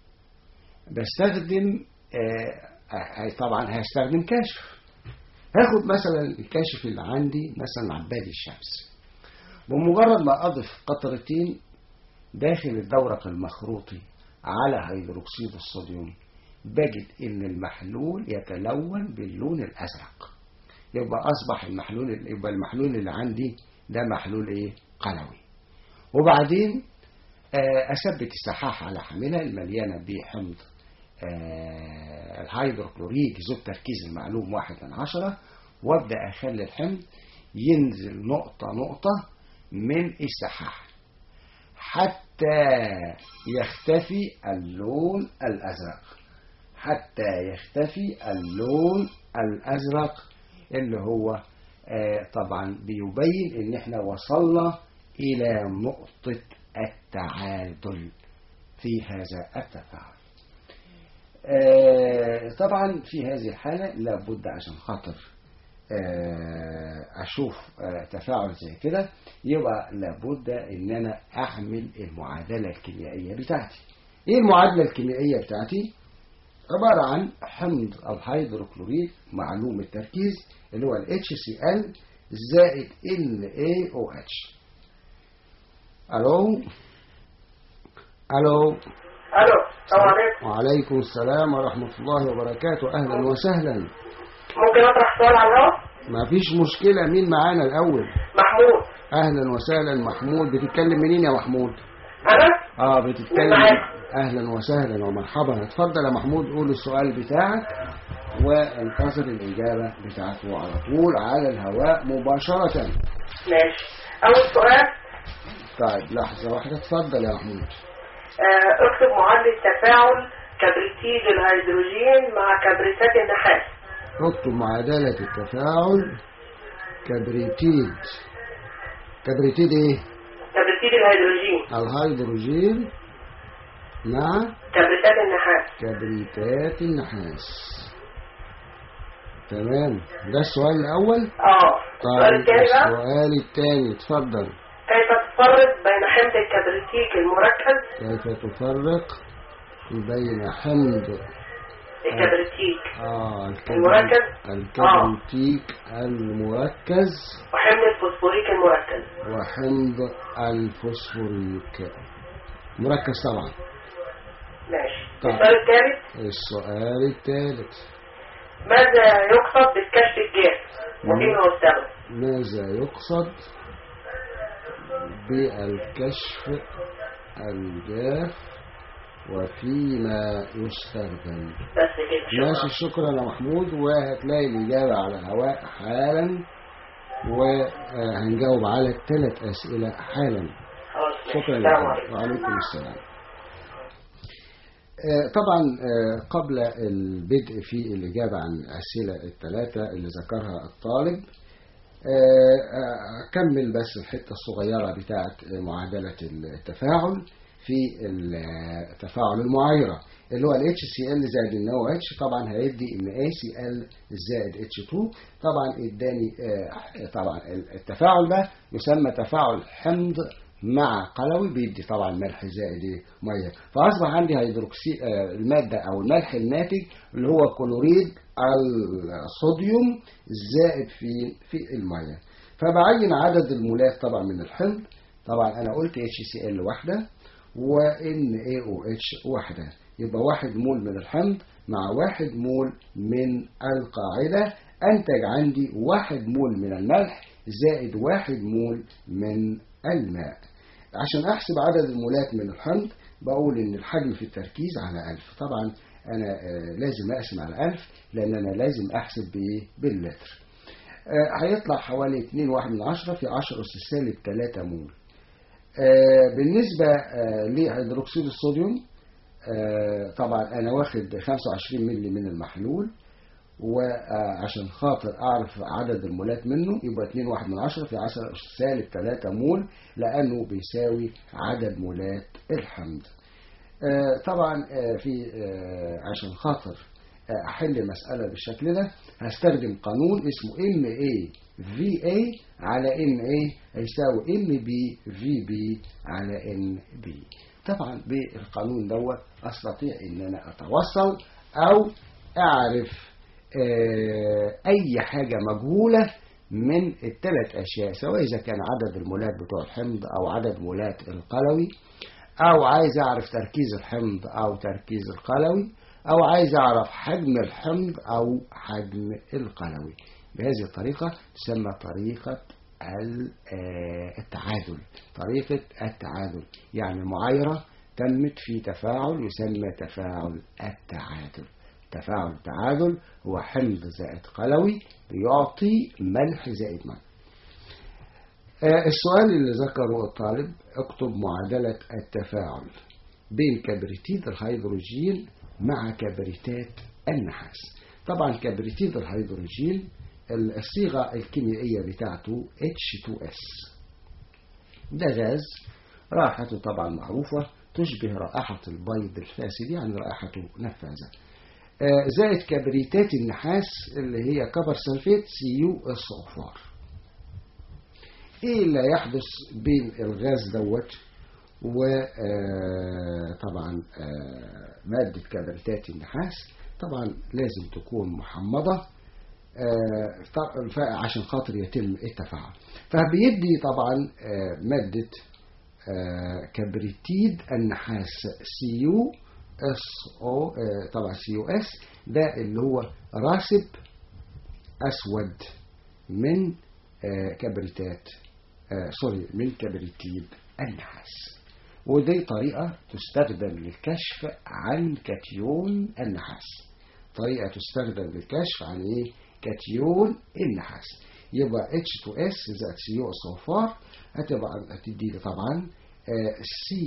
[SPEAKER 3] بستخدم آه، آه، طبعا هستخدم كشف هاخد مثلا الكشف اللي عندي مثلا عباد الشمس بمجرد ما أضف قطرتين داخل الدورق المخروطي على هيدروكسيد الصوديوم بجد إن المحلول يتلون باللون الأزرق يبقى أصبح المحلول يبقى المحلول اللي عندي ده محلول إيه قلوي وبعدين آه، أثبت السحاحة على حاملة المليانة بحمض آه، الهيدروكلوريك ذو التركيز المعلوم واحد من عشرة وابدأ أخلي الحمض ينزل نقطة نقطة من السحاحة حتى يختفي اللون الأزرق حتى يختفي اللون الأزرق اللي هو آه، طبعا بيبين ان احنا وصلنا الى نقطة التعادل في هذا التفاعل آه، طبعا في هذه الحالة لابد عشان خاطر آه، اشوف آه، تفاعل زي كده يبقى لابد ان انا اعمل المعادلة الكيميائية بتاعتي ايه المعادلة الكيميائية بتاعتي عبارة عن حمض الهيدروكلوريك معلوم التركيز اللي هو ال HCl زائد NaOH الو الو
[SPEAKER 5] الو السلام عليكم
[SPEAKER 3] وعليكم السلام ورحمة الله وبركاته أهلا وسهلا
[SPEAKER 5] ممكن اطرح سؤال على الهواء
[SPEAKER 3] ما فيش مشكلة مين معانا الأول
[SPEAKER 5] محمود
[SPEAKER 3] أهلا وسهلا محمود بتتكلم منين يا محمود
[SPEAKER 5] انا
[SPEAKER 3] اه بتتكلم
[SPEAKER 5] معاك.
[SPEAKER 3] أهلا وسهلا ومرحبا اتفضل يا محمود قول السؤال بتاعك وانتظر الإجابة بتاعته على طول على الهواء مباشرة
[SPEAKER 5] ماشي اول سؤال
[SPEAKER 3] طيب لحظة واحدة اتفضل يا محمود
[SPEAKER 5] آه، اكتب معادلة تفاعل كبريتيد الهيدروجين مع كبريتات النحاس
[SPEAKER 3] اكتب معادلة التفاعل كبريتيد كبريتيد ايه
[SPEAKER 5] كبريتيد الهيدروجين
[SPEAKER 3] الهيدروجين مع
[SPEAKER 5] كبريتات النحاس
[SPEAKER 3] كبريتات النحاس تمام ده السؤال الأول
[SPEAKER 5] اه السؤال
[SPEAKER 3] طيب
[SPEAKER 5] الثاني بقى
[SPEAKER 3] السؤال الثاني اتفضل
[SPEAKER 5] كيف تفرق بين حمض الكبريتيك المركز
[SPEAKER 3] كيف تفرق بين حمض
[SPEAKER 5] الكبريتيك
[SPEAKER 3] آه الكبريت-
[SPEAKER 5] المركز؟
[SPEAKER 3] الكبريتيك المركز
[SPEAKER 5] وحمض الفوسفوريك المركز
[SPEAKER 3] وحمض الفوسفوريك مركز طبعا
[SPEAKER 5] ماشي
[SPEAKER 3] طيب.
[SPEAKER 5] السؤال الثالث
[SPEAKER 3] السؤال الثالث
[SPEAKER 5] ماذا يقصد بالكشف الجاف وفيما هو السبب
[SPEAKER 3] ماذا يقصد بالكشف الجاف وفيما يستخدم
[SPEAKER 5] بس كده إن شاء الله.
[SPEAKER 3] ماشي شكرا يا محمود وهتلاقي الإجابة على الهواء حالا وهنجاوب على الثلاث أسئلة حالا
[SPEAKER 5] خلاص ماشي.
[SPEAKER 3] شكرا
[SPEAKER 5] السلام
[SPEAKER 3] لكم
[SPEAKER 5] عليكم
[SPEAKER 3] وعليكم السلام آه، طبعا آه، قبل البدء في الإجابة عن الأسئلة الثلاثة اللي ذكرها الطالب آه، آه، أكمل بس الحتة الصغيرة بتاعت معادلة التفاعل في التفاعل المعايرة اللي هو ال HCl زائد ال NaOH طبعا هيدي ان ACl زائد H2 طبعا اداني آه، طبعا التفاعل ده يسمى تفاعل حمض مع قلوي بيدي طبعا ملح زائد إيه؟ ميه فاصبح عندي هيدروكسي آه، الماده او الملح الناتج اللي هو كلوريد الصوديوم زائد في في الميه فبعين عدد المولات طبعا من الحمض طبعا انا قلت HCl واحده و NaOH واحده يبقى واحد مول من الحمض مع واحد مول من القاعده انتج عندي واحد مول من الملح زائد واحد مول من الماء عشان احسب عدد المولات من الحمض بقول ان الحجم في التركيز على ألف طبعا انا آه، لازم اقسم على ألف لان انا لازم احسب بايه باللتر آه، هيطلع حوالي 2 واحد من عشرة في 10 أس سالب 3 مول آه، بالنسبة آه، لهيدروكسيد الصوديوم آه، طبعا أنا واخد 25 مللي من المحلول وعشان خاطر أعرف عدد المولات منه يبقى 2 واحد من عشرة في 10 أس سالب 3 مول لأنه بيساوي عدد مولات الحمض آه، طبعا آه، في آه، عشان خاطر آه، أحل مسألة بالشكل ده هستخدم قانون اسمه ام اي في اي على ان اي هيساوي ام بي في بي على ان بي طبعا بالقانون دوت استطيع ان انا اتوصل او اعرف آه، اي حاجة مجهولة من الثلاث اشياء سواء اذا كان عدد المولات بتوع الحمض او عدد مولات القلوي او عايز اعرف تركيز الحمض او تركيز القلوي او عايز اعرف حجم الحمض او حجم القلوي بهذه الطريقة تسمى طريقة ال- آه، التعادل طريقة التعادل يعني معايرة تمت في تفاعل يسمى تفاعل التعادل تفاعل التعادل هو حمض زائد قلوي بيعطي ملح زائد ماء آه، السؤال اللي ذكره الطالب اكتب معادلة التفاعل بين كبريتيد الهيدروجين مع كبريتات النحاس طبعا كبريتيد الهيدروجين الصيغة الكيميائية بتاعته H2S ده غاز رائحته طبعا معروفة تشبه رائحة البيض الفاسد يعني رائحته نفاذة آه، زائد كبريتات النحاس اللي هي كبر سلفيت سي يو اس او ايه اللي يحدث بين الغاز دوت وطبعا مادة كبريتات النحاس طبعا لازم تكون محمضة آه، ط- ف- عشان خاطر يتم التفاعل فبيدي طبعا آه، مادة آه، كبريتيد النحاس سي يو اس او آه، طبعا سي يو اس ده اللي هو راسب اسود من آه، كبريتات آه، سوري من كبريتيد النحاس ودي طريقة تستخدم للكشف عن كاتيون النحاس طريقة تستخدم للكشف عن ايه كاتيون النحاس يبقى H2S زائد CO صفار هتبقى هتدي لي طبعا آه،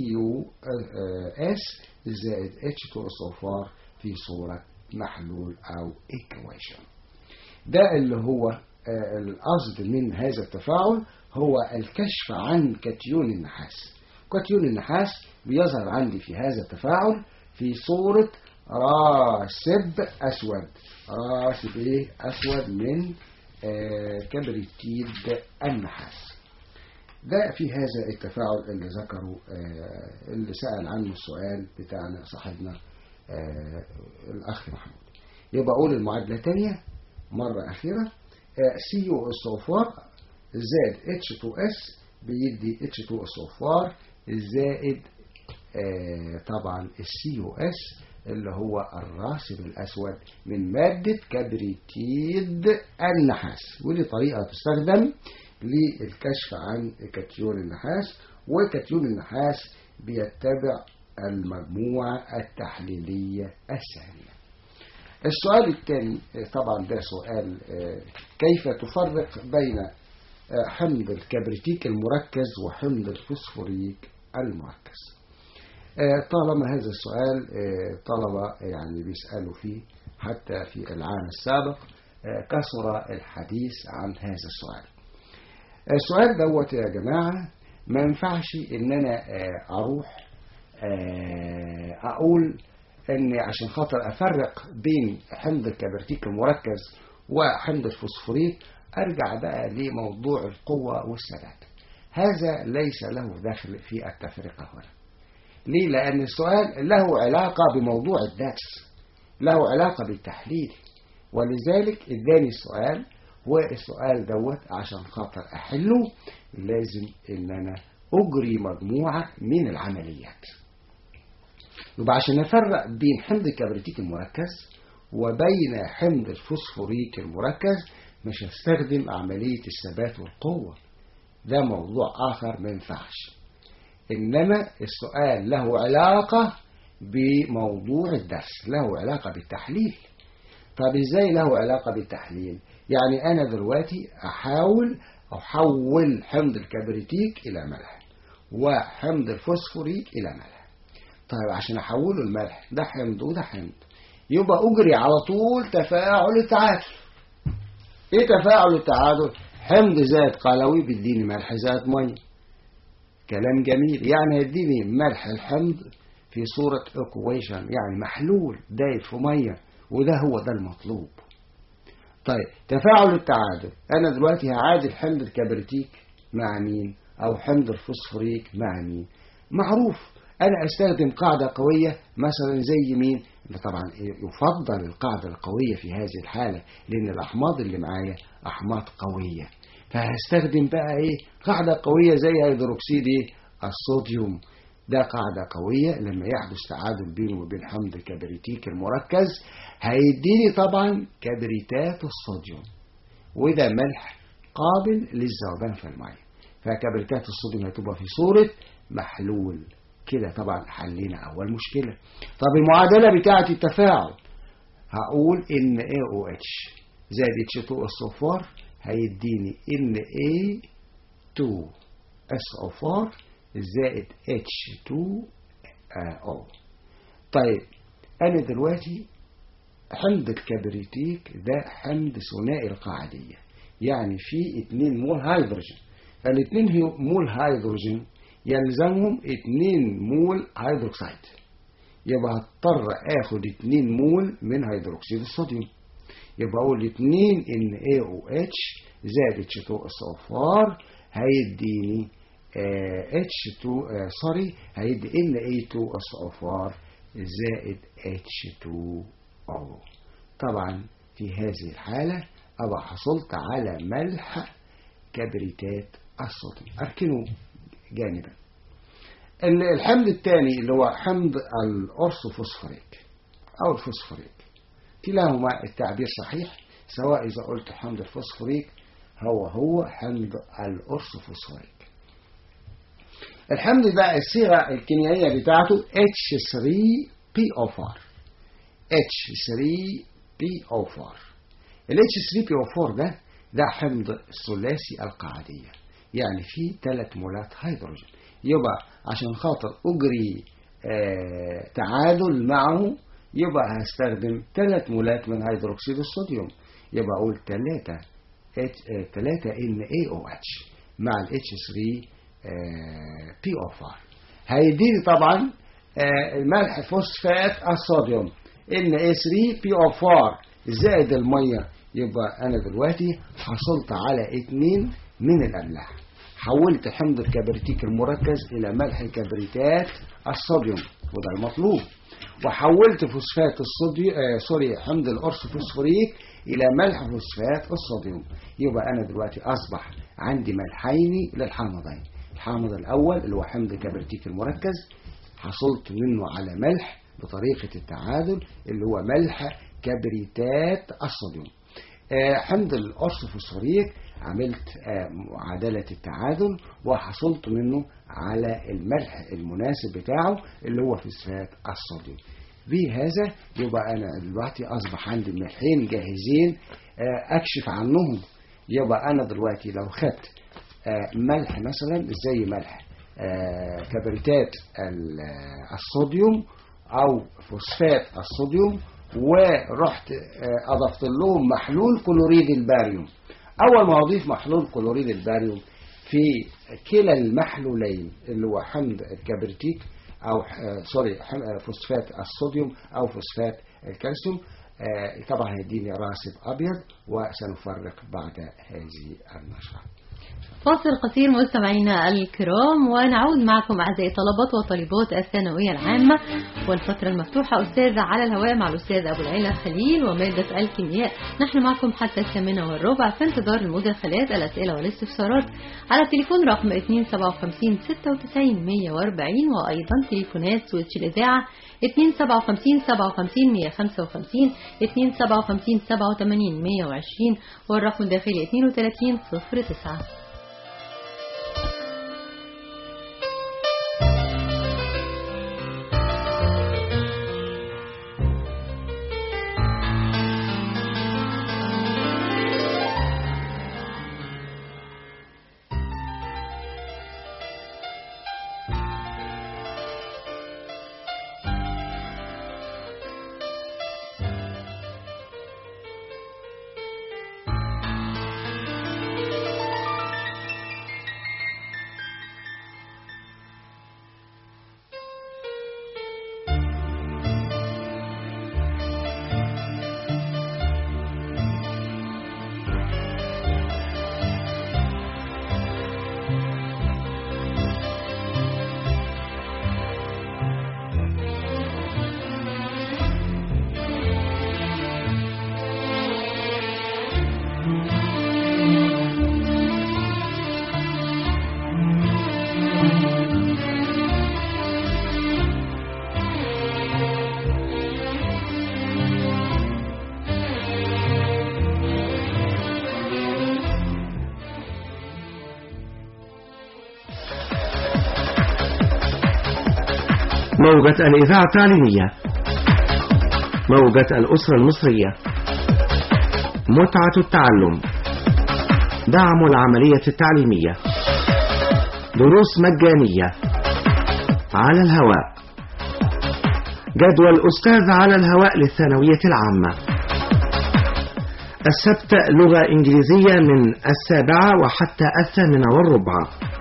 [SPEAKER 3] CuS زائد H2O صفار في صورة محلول أو equation ده اللي هو آه، القصد من هذا التفاعل هو الكشف عن كاتيون النحاس كاتيون النحاس بيظهر عندي في هذا التفاعل في صورة راسب أسود راسب إيه أسود من آه، كبريتيد النحاس ده في هذا التفاعل اللي ذكره آه، اللي سأل عنه السؤال بتاعنا صاحبنا آه، الأخ محمود يبقى أقول المعادلة تانية مرة أخيرة سي يو اس او 4 زائد اتش 2 اس بيدي اتش 2 اس او 4 زائد آه، طبعا السي يو اس اللي هو الراسب الأسود من مادة كبريتيد النحاس ودي طريقة تستخدم للكشف عن كاتيون النحاس وكاتيون النحاس بيتبع المجموعة التحليلية الثانية السؤال الثاني طبعا ده سؤال آه، كيف تفرق بين آه، حمض الكبريتيك المركز وحمض الفوسفوريك المركز آه، طالما هذا السؤال آه، طلبة يعني بيسألوا فيه حتى في العام السابق آه، كثر الحديث عن هذا السؤال السؤال دوت يا جماعة ما ينفعش ان انا آه، اروح آه، اقول ان عشان خاطر افرق بين حمض الكبريتيك المركز وحمض الفوسفوريك ارجع بقى لموضوع القوة والثبات هذا ليس له دخل في التفرقة هنا ليه لان السؤال له علاقة بموضوع الدرس له علاقة بالتحليل ولذلك اداني السؤال والسؤال دوت عشان خاطر احله لازم ان انا اجري مجموعة من العمليات يبقى عشان افرق بين حمض الكبريتيك المركز وبين حمض الفوسفوريك المركز مش هستخدم عملية الثبات والقوة ده موضوع آخر ما ينفعش إنما السؤال له علاقة بموضوع الدرس له علاقة بالتحليل طب إزاي له علاقة بالتحليل يعني أنا دلوقتي أحاول أحول حمض الكبريتيك إلى ملح وحمض الفوسفوريك إلى ملح طيب عشان أحوله الملح ده حمض وده حمض يبقى أجري على طول تفاعل التعادل إيه تفاعل التعادل حمض زائد قلوي بيديني ملح زائد مية كلام جميل يعني هيديني ملح الحمض في صورة اكويشن يعني محلول دايب في مية وده هو ده المطلوب طيب تفاعل التعادل انا دلوقتي هعادل حمض الكبريتيك مع مين او حمض الفوسفوريك مع مين معروف انا استخدم قاعدة قوية مثلا زي مين طبعا يفضل القاعدة القوية في هذه الحالة لان الاحماض اللي معايا احماض قوية فهستخدم بقى ايه قاعدة قوية زي هيدروكسيد ايه الصوديوم ده قاعدة قوية لما يحدث تعادل بينه وبين حمض الكبريتيك المركز هيديني طبعا كبريتات الصوديوم وده ملح قابل للذوبان في المية فكبريتات الصوديوم هتبقى في صورة محلول كده طبعا حلينا أول مشكلة طب المعادلة بتاعة التفاعل هقول إن AOH زائد H2 الصفار هيديني إن A2 SO4 زائد H2O طيب أنا دلوقتي حمض الكبريتيك ده حمض ثنائي القاعدية يعني فيه 2 مول هيدروجين فالاثنين مول هيدروجين يلزمهم 2 مول هيدروكسيد يبقى هضطر اخد 2 مول من هيدروكسيد الصوديوم يبقى اقول 2 ان AOH زائد H2SO4 هيديني H2 سوري هيدي Na2SO4 زائد H2O طبعا في هذه الحالة أبقى حصلت على ملح كبريتات الصوديوم أركنه جانبا الحمض الثاني اللي هو حمض الأرثوفوسفوريك أو الفوسفوريك كلاهما التعبير صحيح سواء إذا قلت حمض الفوسفوريك هو هو حمض الأرثوفوسفوريك الحمض ده الصيغة الكيميائية بتاعته H3PO4 H3PO4 ال H3PO4 ده ده حمض ثلاثي القاعدية يعني فيه ثلاث مولات هيدروجين يبقى عشان خاطر أجري آه تعادل معه يبقى هستخدم ثلاث مولات من هيدروكسيد الصوديوم يبقى أقول ثلاثة ثلاثة ان اي او اتش مع ال H3 بي او 5 هيديني طبعا الملح فوسفات الصوديوم ان اي 3 بي او 4 زائد الميه يبقى انا دلوقتي حصلت على اتنين من الاملاح حولت حمض الكبريتيك المركز إلى ملح كبريتات الصوديوم وده المطلوب وحولت فوسفات الصوديوم آه سوري حمض القرص فوسفوريك إلى ملح فوسفات الصوديوم يبقى أنا دلوقتي أصبح عندي ملحين للحامضين الحامض الأول اللي هو حمض الكبريتيك المركز حصلت منه على ملح بطريقة التعادل اللي هو ملح كبريتات الصوديوم آه، حمض الأرسفوسفوريك عملت آه، معادلة التعادل وحصلت منه على الملح المناسب بتاعه اللي هو فوسفات الصوديوم بهذا يبقى أنا دلوقتي أصبح عندي ملحين جاهزين آه، أكشف عنهم يبقى أنا دلوقتي لو خدت آه، ملح مثلا زي ملح آه، كبريتات ال- آه، الصوديوم أو فوسفات الصوديوم ورحت آه، أضفت لهم محلول كلوريد الباريوم أول ما أضيف محلول كلوريد الباريوم في كلا المحلولين اللي هو حمض الكبريتيك أو آه، سوري حم- آه، فوسفات الصوديوم أو فوسفات الكالسيوم آه، طبعا هيديني راسب أبيض وسنفرق بعد هذه النشرة
[SPEAKER 4] فاصل قصير مستمعينا الكرام ونعود معكم أعزائي طلبات وطالبات الثانوية العامة والفترة المفتوحة أستاذ على الهواء مع الأستاذ أبو العلا خليل ومادة الكيمياء نحن معكم حتى الثامنة والربع في انتظار المداخلات الأسئلة والاستفسارات على التليفون رقم 257 96 140 وأيضا تليفونات سويتش الإذاعة 257 57 155 257 87 120 والرقم الداخلي 32 09
[SPEAKER 6] موجة الإذاعة التعليمية موجة الأسرة المصرية متعة التعلم دعم العملية التعليمية دروس مجانية على الهواء جدول أستاذ على الهواء للثانوية العامة السبت لغة إنجليزية من السابعة وحتى الثامنة والربع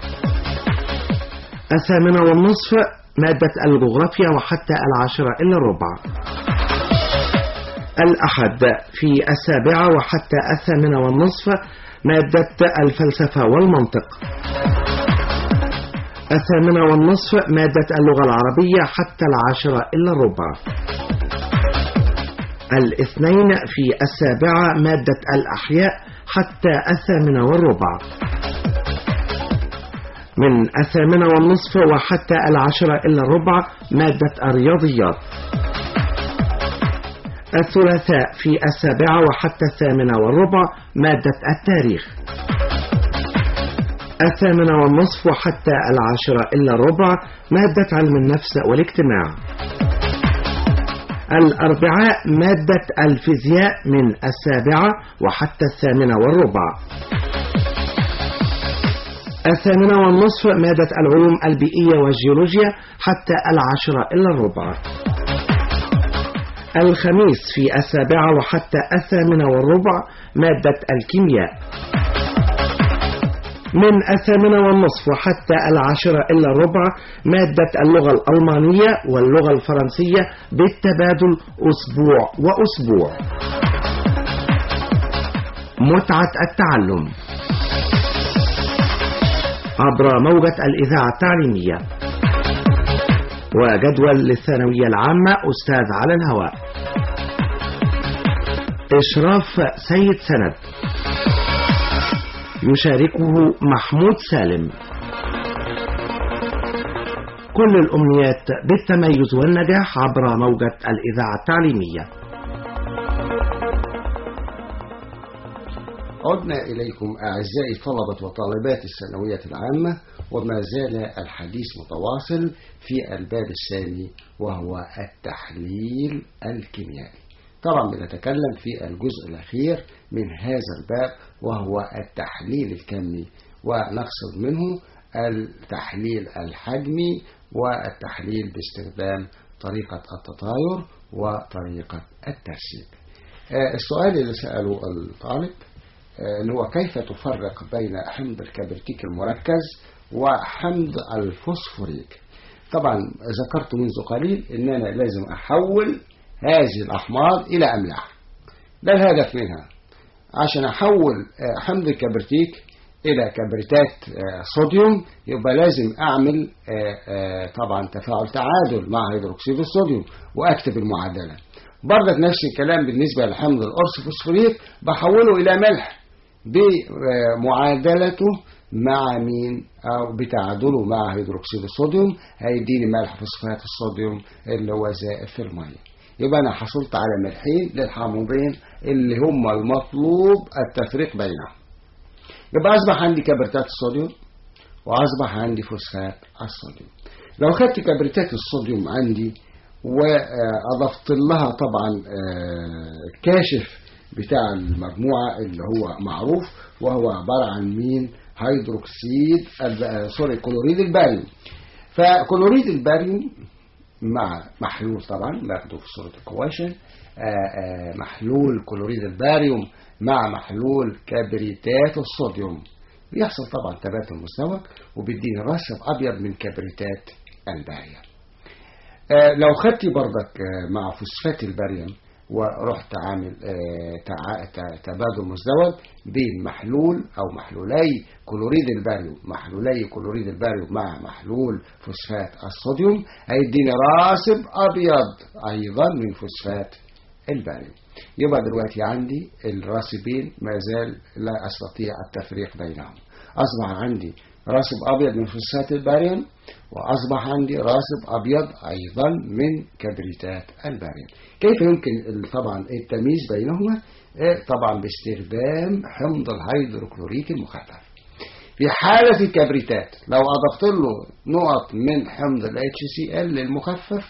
[SPEAKER 6] الثامنة والنصف مادة الجغرافيا وحتى العاشرة إلا الربع الأحد في السابعة وحتى الثامنة والنصف مادة الفلسفة والمنطق الثامنة والنصف مادة اللغة العربية حتى العاشرة إلا الربع الاثنين في السابعة مادة الأحياء حتى الثامنة والربع من الثامنة والنصف وحتى العاشرة إلا الربع مادة الرياضيات الثلاثاء في السابعة وحتى الثامنة والربع مادة التاريخ الثامنة والنصف وحتى العاشرة إلا الربع مادة علم النفس والاجتماع الأربعاء مادة الفيزياء من السابعة وحتى الثامنة والربع الثامنة والنصف مادة العلوم البيئية والجيولوجيا حتى العاشرة إلا الربع الخميس في السابعة وحتى الثامنة والربع مادة الكيمياء من الثامنة والنصف وحتى العاشرة إلا الربع مادة اللغة الألمانية واللغة الفرنسية بالتبادل أسبوع وأسبوع متعة التعلم عبر موجة الإذاعة التعليمية وجدول للثانوية العامة أستاذ على الهواء إشراف سيد سند يشاركه محمود سالم كل الأمنيات بالتميز والنجاح عبر موجة الإذاعة التعليمية
[SPEAKER 3] عدنا إليكم أعزائي طلبة وطالبات الثانوية العامة وما زال الحديث متواصل في الباب الثاني وهو التحليل الكيميائي طبعا بنتكلم في الجزء الأخير من هذا الباب وهو التحليل الكمي ونقصد منه التحليل الحجمي والتحليل باستخدام طريقة التطاير وطريقة الترسيب السؤال اللي سأله الطالب اللي هو كيف تفرق بين حمض الكبريتيك المركز وحمض الفوسفوريك طبعا ذكرت منذ قليل ان انا لازم احول هذه الاحماض الى املاح ده الهدف منها عشان احول حمض الكبريتيك الى كبريتات صوديوم يبقى لازم اعمل طبعا تفاعل تعادل مع هيدروكسيد الصوديوم واكتب المعادله برضك نفس الكلام بالنسبه لحمض القرص فوسفوريك بحوله الى ملح بمعادلته مع مين او بتعادله مع هيدروكسيد الصوديوم هيديني ملح فوسفات الصوديوم اللي هو زائد في الميه يبقى انا حصلت على ملحين للحامضين اللي هم المطلوب التفريق بينهم يبقى اصبح عندي كبريتات الصوديوم واصبح عندي فوسفات الصوديوم لو خدت كبريتات الصوديوم عندي واضفت لها طبعا الكاشف بتاع المجموعه اللي هو معروف وهو عباره عن مين هيدروكسيد سوري كلوريد الباريوم فكلوريد الباريوم مع محلول طبعا باخده في صوره الكواشن محلول كلوريد الباريوم مع محلول كبريتات الصوديوم بيحصل طبعا تبادل مستوى وبيديني رصد ابيض من كبريتات الباريوم لو خدت بردك مع فوسفات الباريوم ورحت عامل تبادل مزدوج بين محلول او محلولي كلوريد الباريوم محلولي كلوريد الباريوم مع محلول فوسفات الصوديوم هيديني راسب ابيض ايضا من فوسفات الباريوم يبقى دلوقتي عندي الراسبين ما زال لا استطيع التفريق بينهم اصبح عندي راسب ابيض من فوسفات الباريوم واصبح عندي راسب ابيض ايضا من كبريتات الباريوم كيف يمكن طبعا التمييز بينهما طبعا باستخدام حمض الهيدروكلوريك المخفف في حالة الكبريتات لو أضفت له نقط من حمض ال HCl المخفف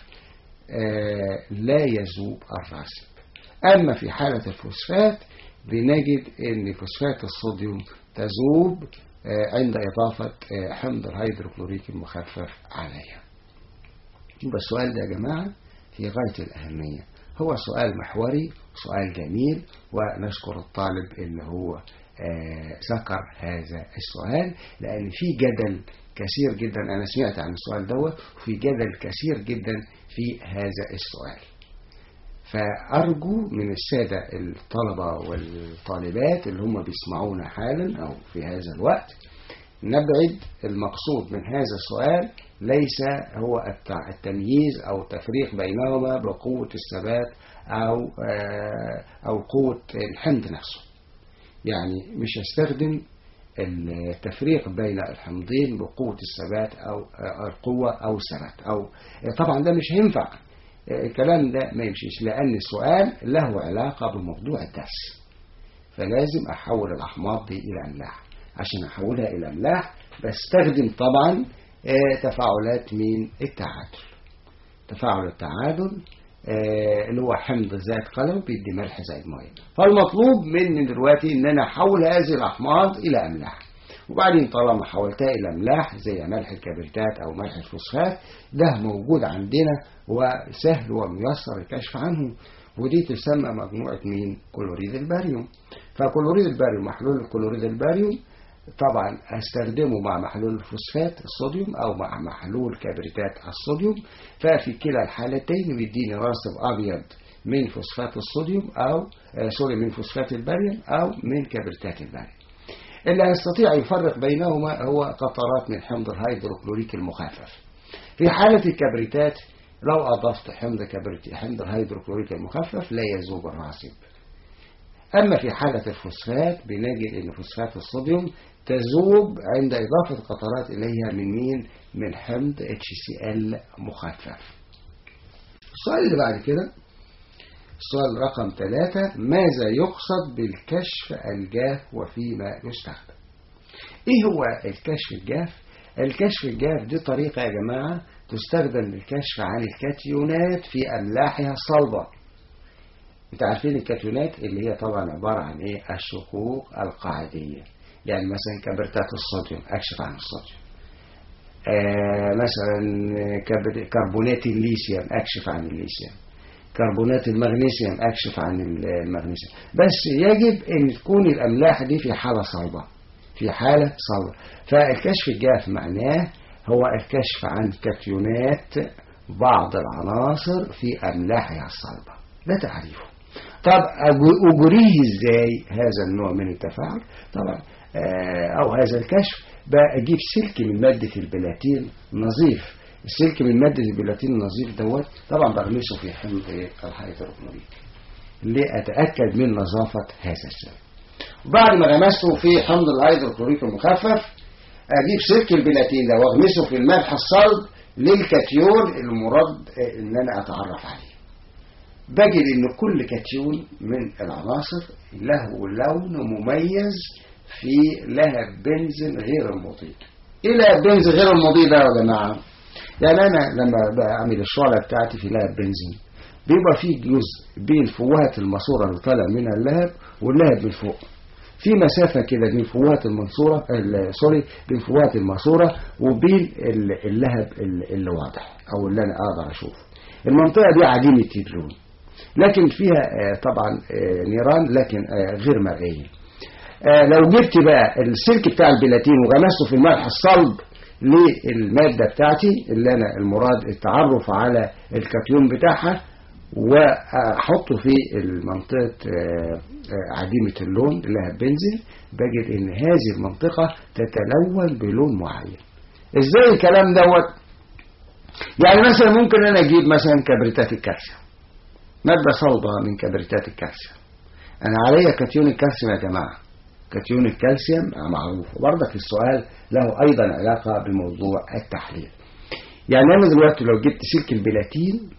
[SPEAKER 3] لا يذوب الراسب أما في حالة الفوسفات بنجد أن فوسفات الصوديوم تذوب عند إضافة حمض الهيدروكلوريك المخفف عليها يبقى السؤال ده يا جماعة في غاية الأهمية هو سؤال محوري سؤال جميل ونشكر الطالب اللي هو ذكر هذا السؤال لأن في جدل كثير جدا أنا سمعت عن السؤال دوت وفي جدل كثير جدا في هذا السؤال فأرجو من السادة الطلبة والطالبات اللي هم بيسمعونا حالا أو في هذا الوقت نبعد المقصود من هذا السؤال ليس هو التمييز أو التفريق بينهما بقوة الثبات أو أو قوة الحمض نفسه يعني مش هستخدم التفريق بين الحمضين بقوة الثبات أو القوة أو الثبات أو طبعا ده مش هينفع الكلام ده ما يمشيش لأن السؤال له علاقة بموضوع الدرس فلازم أحول الأحماض دي إلى أملاح عشان أحولها إلى أملاح بستخدم طبعا تفاعلات من التعادل تفاعل التعادل اللي هو حمض زائد قلم بيدي ملح زائد ميه فالمطلوب مني دلوقتي ان انا احول هذه الاحماض الى املاح وبعدين طالما حولتها الى املاح زي ملح الكبريتات او ملح الفوسفات ده موجود عندنا وسهل وميسر الكشف عنه ودي تسمى مجموعة مين كلوريد الباريوم فكلوريد الباريوم محلول الكلوريد الباريوم طبعا استخدمه مع محلول الفوسفات الصوديوم او مع محلول كبريتات الصوديوم ففي كلا الحالتين بيديني راسب ابيض من فوسفات الصوديوم او آه سوري من فوسفات الباريوم او من كبريتات الباريوم اللي هيستطيع يفرق بينهما هو قطرات من حمض الهيدروكلوريك المخفف في حالة الكبريتات لو أضفت حمض كبريت حمض الهيدروكلوريك المخفف لا يذوب الراسب أما في حالة الفوسفات بنجد أن فوسفات الصوديوم تذوب عند إضافة قطرات إليها من مين؟ من حمض HCl مخفف السؤال اللي بعد كده السؤال رقم ثلاثة ماذا يقصد بالكشف الجاف وفيما يستخدم ايه هو الكشف الجاف الكشف الجاف دي طريقة يا جماعة تستخدم للكشف عن الكاتيونات في أملاحها الصلبة انت عارفين الكاتيونات اللي هي طبعا عبارة عن ايه الشقوق القاعدية يعني مثلا كبريتات الصوديوم اكشف عن الصوديوم آه مثلا كبر- كربونات الليثيوم اكشف عن الليثيوم كربونات المغنيسيوم اكشف عن المغنيسيوم بس يجب ان تكون الاملاح دي في حالة صلبة في حالة صلبة فالكشف الجاف معناه هو الكشف عن كاتيونات بعض العناصر في املاحها الصلبة ده تعريفه طب أج- أجريه إزاي هذا النوع من التفاعل طبعا آه، أو هذا الكشف بقى أجيب سلك من مادة البلاتين نظيف السلك من مادة البلاتين النظيف دوت طبعا برمسه في حمض إيه؟ الهيدروكلوريك لأتأكد من نظافة هذا السلك بعد ما غمسته في حمض الهيدروكلوريك المخفف أجيب سلك البلاتين ده وأغمسه في الملح الصلب للكاتيون المراد آه، إن أنا أتعرف عليه بجد ان كل كاتيون من العناصر له لون مميز في لهب بنزين غير المضيء ايه لهب بنزين غير المضيء ده يا جماعه يعني انا لما بعمل الشعله بتاعتي في لهب بنزين بيبقى فيه جزء بين فوهة الماسورة اللي طالع منها اللهب واللهب من فوق في مسافة كده بين فوهة المنصورة ال- سوري بين فوهة الماسورة وبين ال- اللهب ال- اللي واضح أو اللي أنا أقدر أشوفه المنطقة دي عديمة اللون لكن فيها آه، طبعا آه، نيران لكن آه، غير مرئية آه، لو جبت بقى السلك بتاع البلاتين وغمسته في الملح الصلب للمادة بتاعتي اللي أنا المراد التعرف على الكاتيون بتاعها وأحطه في المنطقة آه، آه، عديمة اللون اللي هي بنزل بجد إن هذه المنطقة تتلون بلون معين إزاي الكلام دوت يعني مثلا ممكن أنا أجيب مثلا كبريتات الكالسيوم مادة صلبة من كبريتات الكالسيوم أنا عليا كاتيون الكالسيوم يا جماعة كاتيون الكالسيوم معروف وبرضك السؤال له أيضا علاقة بموضوع التحليل يعني أنا دلوقتي لو جبت سلك البلاتين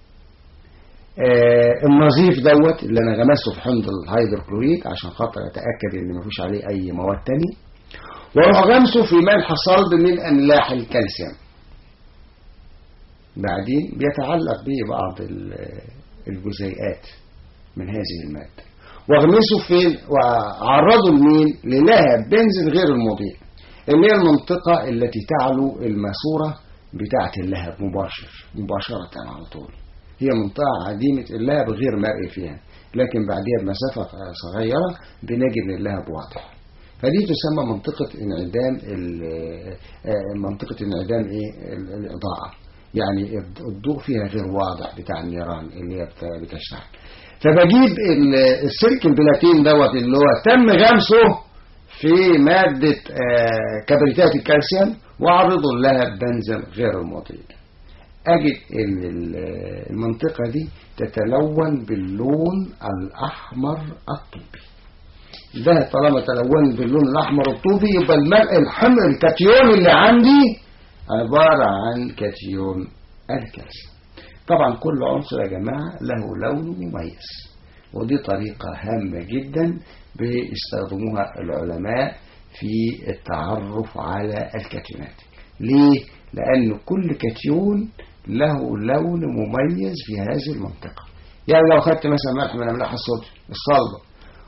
[SPEAKER 3] آه النظيف دوت اللي أنا غمسته في حمض الهيدروكلوريك عشان خاطر أتأكد إن مفيش عليه أي مواد تانية وأروح غمسه في ملح صلب من أملاح الكالسيوم بعدين بيتعلق به بعض ال- الجزيئات من هذه المادة واغمسه فين وعرضه لمين للهب بنزين غير المضيء اللي هي المنطقة التي تعلو الماسورة بتاعة اللهب مباشر مباشرة على طول هي منطقة عديمة اللهب غير مرئي فيها لكن بعدها بمسافة صغيرة بنجد ان اللهب واضح فدي تسمى منطقة انعدام ال- آه، منطقة انعدام ايه ال- الإضاءة يعني الضوء فيها غير واضح بتاع النيران اللي هي بت- بتشتغل فبجيب ال- السلك البلاتين دوت اللي هو تم غمسه في مادة آه، كبريتات الكالسيوم وأعرضه لها بنزل غير المضيء أجد إن ال- المنطقة دي تتلون باللون الأحمر الطوبي ده طالما تلون باللون الأحمر الطوبي يبقى الماء الحمر الكاتيون اللي عندي عبارة عن كاتيون الكالسيوم طبعا كل عنصر يا جماعة له لون مميز ودي طريقة هامة جدا بيستخدموها العلماء في التعرف على الكاتيونات ليه؟ لأن كل كاتيون له لون مميز في هذه المنطقة يعني لو خدت مثلا ملح من أملاح الصوديوم الصلبة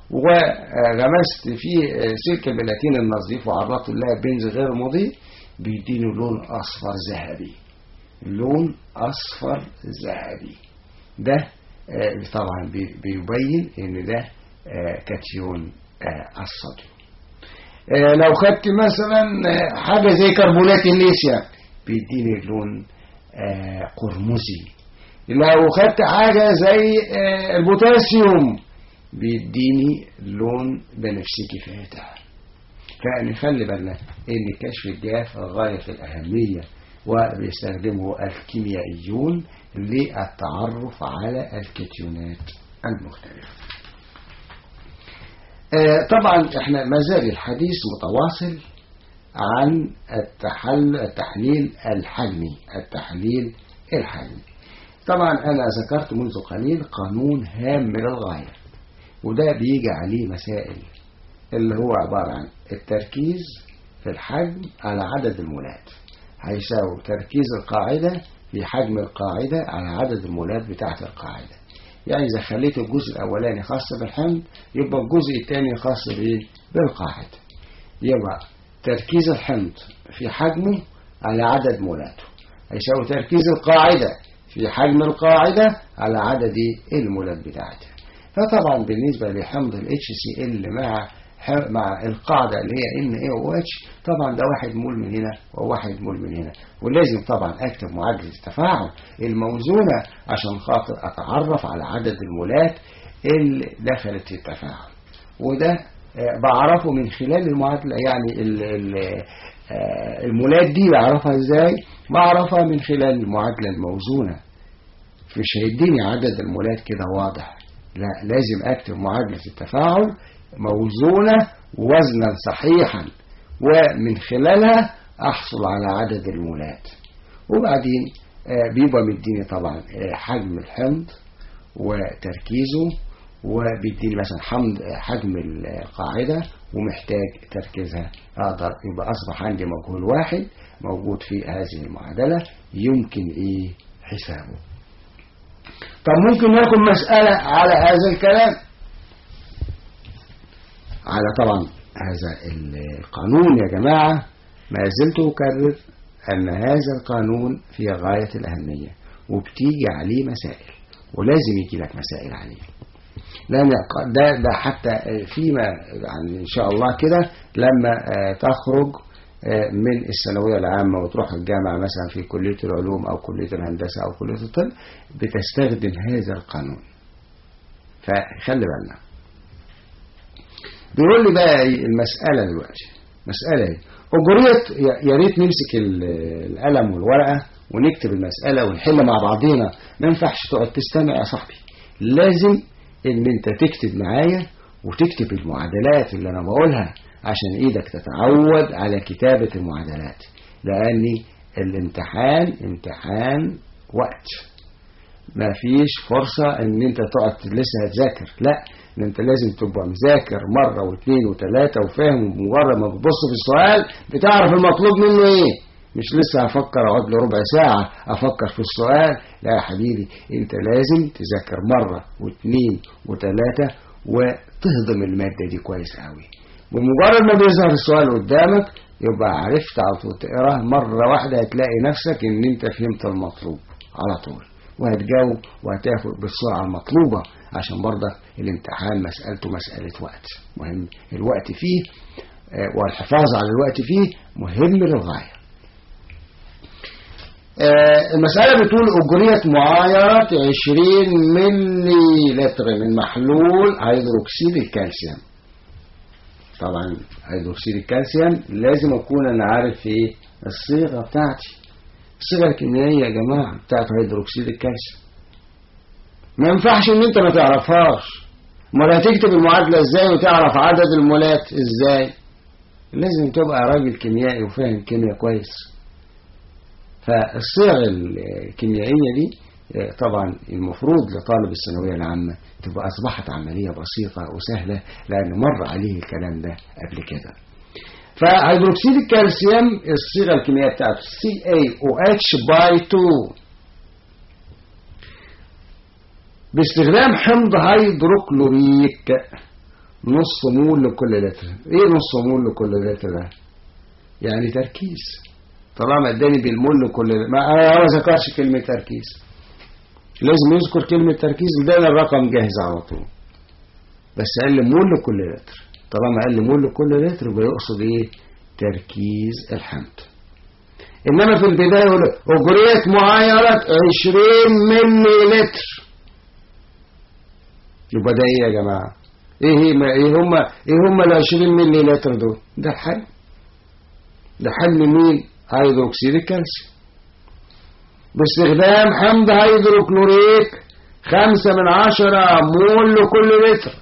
[SPEAKER 3] وغمست فيه سلك البلاتين النظيف وعرضت لها بنز غير مضيء بيديني لون أصفر ذهبي لون أصفر ذهبي ده آه، طبعا بي- بيبين ان ده آه، كاتيون آه، الصوديوم آه، لو خدت مثلا آه، حاجة زي كربونات الليثيوم بيديني لون آه، قرمزي لو خدت حاجة زي آه، البوتاسيوم بيديني لون بنفسجي فاتح فنخلي بالنا ان كشف الجاف غاية في الأهمية وبيستخدمه الكيميائيون للتعرف على الكتيونات المختلفة آه، طبعا احنا ما زال الحديث متواصل عن التحل التحليل الحجمي التحليل الحجمي طبعا انا ذكرت منذ قليل قانون هام من الغاية وده بيجي عليه مسائل اللي هو عبارة عن التركيز في الحجم على عدد المولات هيساوي تركيز القاعدة في حجم القاعدة على عدد المولات بتاعة القاعدة يعني إذا خليت الجزء الأولاني خاص بالحمل يبقى الجزء الثاني خاص بإيه؟ بالقاعدة يبقى تركيز الحمض في حجمه على عدد مولاته هيساوي تركيز القاعدة في حجم القاعدة على عدد المولات بتاعتها فطبعا بالنسبة لحمض ال HCl مع مع القاعدة اللي هي NaOH طبعا ده واحد مول من هنا وواحد مول من هنا ولازم طبعا اكتب معادلة التفاعل الموزونة عشان خاطر اتعرف على عدد المولات اللي دخلت في التفاعل وده آه، بعرفه من خلال المعادلة يعني ال- ال- آه، المولات دي بعرفها ازاي بعرفها من خلال المعادلة الموزونة مش هيديني عدد المولات كده واضح لا لازم اكتب معادلة التفاعل موزونة وزنا صحيحا ومن خلالها احصل على عدد المولات وبعدين آه، بيبقى مديني طبعا آه، حجم الحمض وتركيزه وبيديني مثلا حمض حجم القاعدة ومحتاج تركيزها أقدر يبقى أصبح عندي مجهول واحد موجود في هذه المعادلة يمكن إيه حسابه طب ممكن ناخد مسألة على هذا الكلام على طبعا هذا القانون يا جماعة ما زلت أكرر أن هذا القانون في غاية الأهمية وبتيجي عليه مسائل ولازم يجي لك مسائل عليه لأن ده ده حتى فيما يعني إن شاء الله كده لما آه، تخرج آه، من الثانوية العامة وتروح الجامعة مثلا في كلية العلوم أو كلية الهندسة أو كلية الطب بتستخدم هذا القانون فخلي بالنا بيقول لي بقى إيه المسألة دلوقتي مسألة ايه أجريت يا ريت نمسك ال- القلم والورقة ونكتب المسألة ونحل مع بعضينا ما ينفعش تقعد تستمع يا صاحبي لازم ان انت تكتب معايا وتكتب المعادلات اللي انا بقولها عشان ايدك تتعود على كتابة المعادلات لان الامتحان امتحان وقت ما فيش فرصة ان انت تقعد لسه هتذاكر لا ان انت لازم تبقى مذاكر مرة واثنين وثلاثة وفاهم مجرد ما بتبص في السؤال بتعرف المطلوب منه ايه مش لسه هفكر اقعد لي ربع ساعة افكر في السؤال لا يا حبيبي انت لازم تذاكر مرة واثنين وثلاثة وتهضم المادة دي كويس قوي بمجرد ما بيظهر السؤال قدامك يبقى عرفت على طول تقراه مرة واحدة هتلاقي نفسك ان انت فهمت المطلوب على طول وهتجاوب وهتاخد بالسرعة المطلوبة عشان برضك الامتحان مسألته مسألة وقت مهم الوقت فيه آه، والحفاظ على الوقت فيه مهم للغاية آه، المسألة بتقول أجريت معايرة 20 ملي لتر من محلول هيدروكسيد الكالسيوم طبعا هيدروكسيد الكالسيوم لازم أكون أنا عارف إيه الصيغة بتاعتي الصيغة الكيميائية يا جماعة بتاعت هيدروكسيد الكالسيوم ما ينفعش إن أنت ما تعرفهاش امال هتكتب المعادلة إزاي وتعرف عدد المولات إزاي لازم تبقى راجل كيميائي وفاهم كيمياء كويس فالصيغ الكيميائية دي آه، طبعا المفروض لطالب الثانوية العامة تبقى أصبحت عملية بسيطة وسهلة لأن مر عليه الكلام ده قبل كده فهيدروكسيد الكالسيوم الصيغة الكيميائية بتاعته CaOH باي 2 باستخدام حمض هيدروكلوريك نص مول لكل لتر ايه نص مول لكل لتر ده يعني تركيز طالما اداني بالمول لكل ما انا ما ذكرش كلمه تركيز لازم يذكر كلمه تركيز اداني الرقم جاهز على طول بس قال لي مول لكل لتر طالما قال لي مول لكل لتر يبقى يقصد ايه تركيز الحمض انما في البدايه يقول اجريت معايره 20 ملي لتر يبقى ده ايه يا جماعه ايه هم ايه هم ايه هم ال 20 ملي لتر دول ده الحل ده حل مين هيدروكسيد الكالسيوم باستخدام حمض هيدروكلوريك خمسة من عشرة مول لكل لتر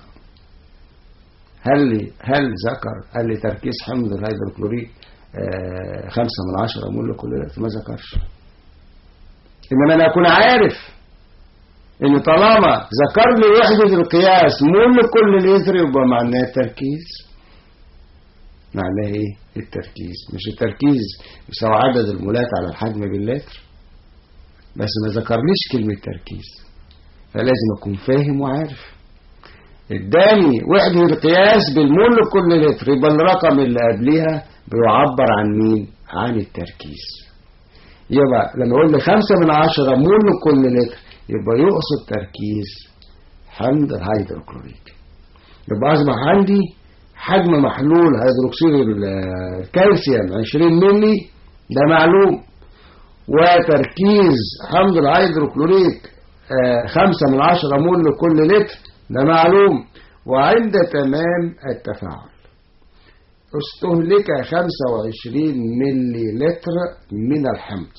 [SPEAKER 3] هل لي هل ذكر قال لي تركيز حمض الهيدروكلوريك آه خمسة من عشرة مول لكل لتر ما ذكرش إنما أنا أكون عارف إن طالما ذكر لي وحدة القياس مول لكل لتر يبقى معناه التركيز معناه إيه؟ التركيز مش التركيز يساوي عدد المولات على الحجم باللتر بس ما ذكرليش كلمة تركيز فلازم أكون فاهم وعارف اداني وحدة القياس بالمول لكل لتر يبقى الرقم اللي قبلها بيعبر عن مين؟ عن التركيز يبقى لما يقول لي خمسة من عشرة مول لكل لتر يبقى يقصد تركيز حمض الهيدروكلوريك يبقى أصبح عندي حجم محلول هيدروكسيد الكالسيوم 20 ملي ده معلوم وتركيز حمض الهيدروكلوريك خمسة من عشرة مول لكل لتر ده معلوم وعند تمام التفاعل استهلك 25 ملي لتر من الحمض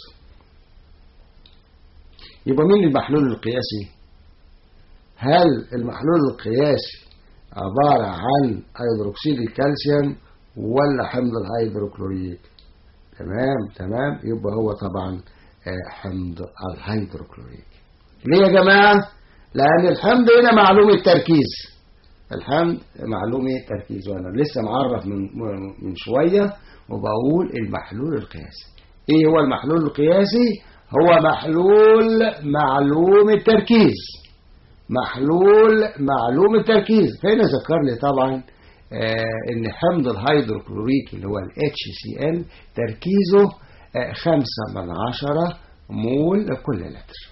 [SPEAKER 3] يبقى مين المحلول القياسي هل المحلول القياسي عبارة عن هيدروكسيد الكالسيوم ولا حمض الهيدروكلوريك تمام تمام يبقى هو طبعا حمض الهيدروكلوريك ليه يا جماعة لأن الحمض هنا معلوم التركيز الحمض معلوم التركيز وأنا لسه معرف من من شوية وبقول المحلول القياسي إيه هو المحلول القياسي هو محلول معلوم التركيز محلول معلوم التركيز فهنا ذكر لي طبعا آه ان حمض الهيدروكلوريك اللي هو ال HCl تركيزه آه خمسة من عشرة مول لكل لتر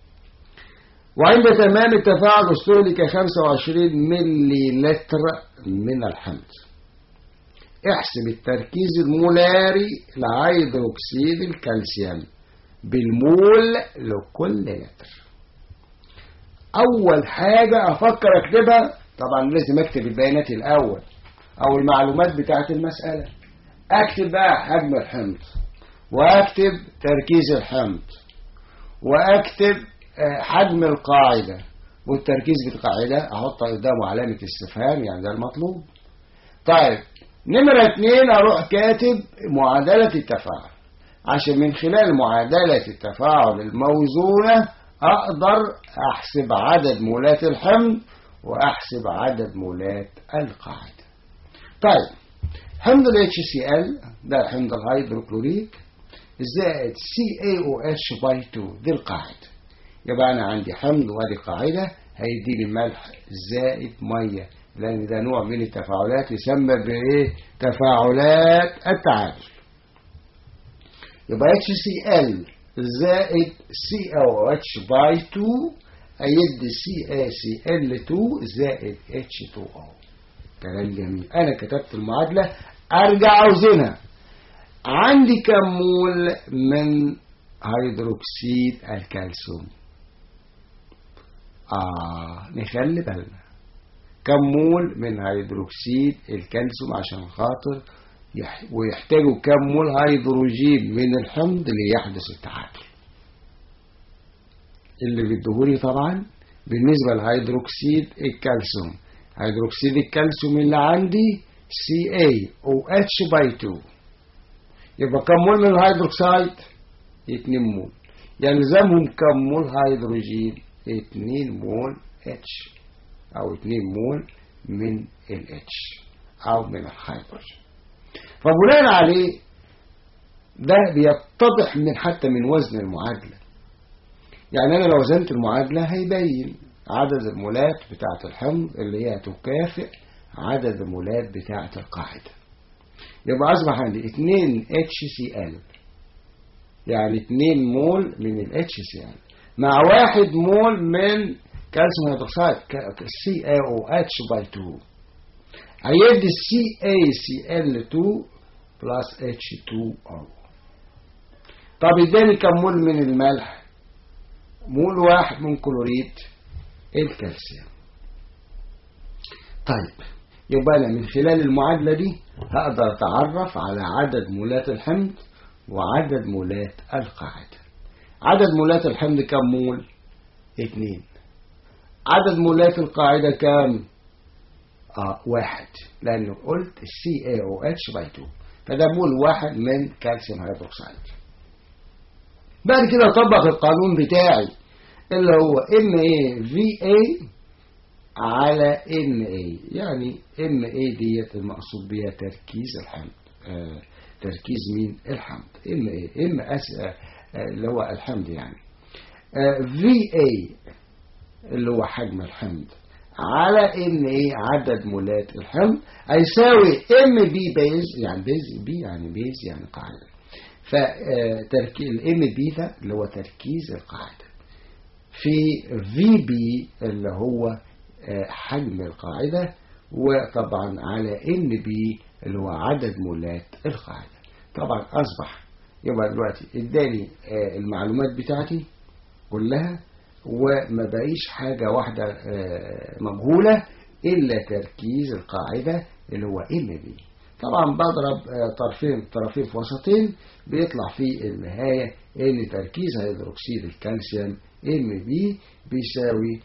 [SPEAKER 3] وعند تمام التفاعل استهلك 25 ملي لتر من الحمض احسب التركيز المولاري لهيدروكسيد الكالسيوم بالمول لكل لتر اول حاجة افكر اكتبها طبعا لازم اكتب البيانات الاول او المعلومات بتاعه المسألة اكتب بقى حجم الحمض واكتب تركيز الحمض واكتب حجم القاعدة والتركيز بالقاعدة احط قدامه علامة استفهام يعني ده المطلوب طيب نمرة اتنين اروح كاتب معادلة التفاعل عشان من خلال معادلة التفاعل الموزونة أقدر أحسب عدد مولات الحمض وأحسب عدد مولات القاعدة طيب حمض ال HCl ده حمض الهيدروكلوريك زائد CaOH باي 2 دي القاعدة يبقى أنا عندي حمض وادي قاعدة هيديني ملح زائد مية لأن ده نوع من التفاعلات يسمى بإيه؟ تفاعلات التعادل يبقى HCl زائد COH باي 2 هيدي CaCl2 زائد H2O كلام جميل أنا كتبت المعادلة أرجع أوزنها عندي كم مول من هيدروكسيد الكالسيوم آه نخلي بالنا كم مول من هيدروكسيد الكالسيوم عشان خاطر يح... ويحتاجوا كم مول هيدروجين من الحمض ليحدث التعادل اللي بيديهولي طبعا بالنسبة لهيدروكسيد الكالسيوم هيدروكسيد الكالسيوم اللي عندي CaOH باي 2 يبقى كم مول من الهيدروكسيد 2 مول يلزمهم كم مول هيدروجين 2 مول H أو 2 مول من ال H أو من الهيدروجين فبناء عليه ده بيتضح من حتى من وزن المعادلة يعني أنا لو وزنت المعادلة هيبين عدد المولات بتاعة الحمض اللي هي تكافئ عدد المولات بتاعة القاعدة يبقى أصبح عندي 2 HCl يعني 2 مول من ال HCl مع واحد مول من كالسيوم هيدروكسيد CaOH باي 2 هيدي CaCl2 بلس H2O طب اداني كم مول من الملح مول واحد من كلوريد الكالسيوم طيب يبقى أنا من خلال المعادلة دي هقدر أتعرف على عدد مولات الحمض وعدد مولات القاعدة عدد مولات الحمض كم مول؟ اتنين عدد مولات القاعدة كام؟ اه واحد لأنه قلت CaOH باي 2 فده مول واحد من كالسيوم هيدروكسيد بعد كده أطبق القانون بتاعي اللي هو MaVA على MA يعني MA ديت المقصود بيها تركيز الحمض آه تركيز مين الحمض MA M أس آه اللي هو الحمض يعني آه VA اللي هو حجم الحمض على MA عدد مولات الحمض هيساوي MB بيز يعني بيز بي يعني بيز يعني قاعدة فتركيز الام بي ده اللي هو تركيز القاعدة في في بي اللي هو حجم القاعدة وطبعا على ان بي اللي هو عدد مولات القاعدة طبعا أصبح يبقى دلوقتي اداني المعلومات بتاعتي كلها وما بقيش حاجة واحدة مجهولة إلا تركيز القاعدة اللي هو ام بي طبعا بضرب طرفين طرفين في وسطين بيطلع في النهاية ان تركيز هيدروكسيد الكالسيوم ام بي بيساوي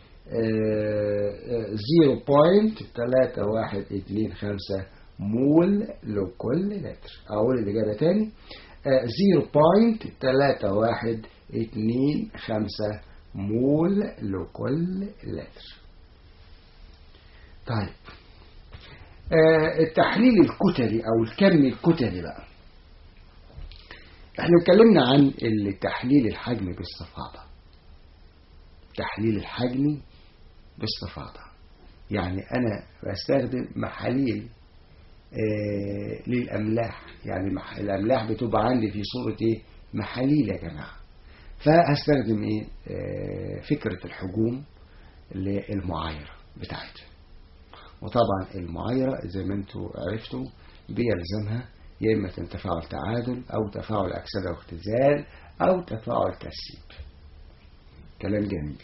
[SPEAKER 3] 0.3125 مول لكل لتر اقول الاجابة تاني 0.3125 مول لكل لتر طيب التحليل الكتلي او الكمي الكتلي بقى احنا اتكلمنا عن التحليل الحجمي باستفاضة تحليل الحجمي باستفاضة يعني انا بستخدم محاليل آه للاملاح يعني مح... الاملاح بتبقى عندي في صورة ايه محاليل يا جماعة فهستخدم ايه آه فكرة الحجوم للمعايرة بتاعتها وطبعا المعايرة زي ما انتم عرفتوا بيلزمها يا إما تفاعل تعادل أو تفاعل أكسدة واختزال أو تفاعل ترسيب كلام جميل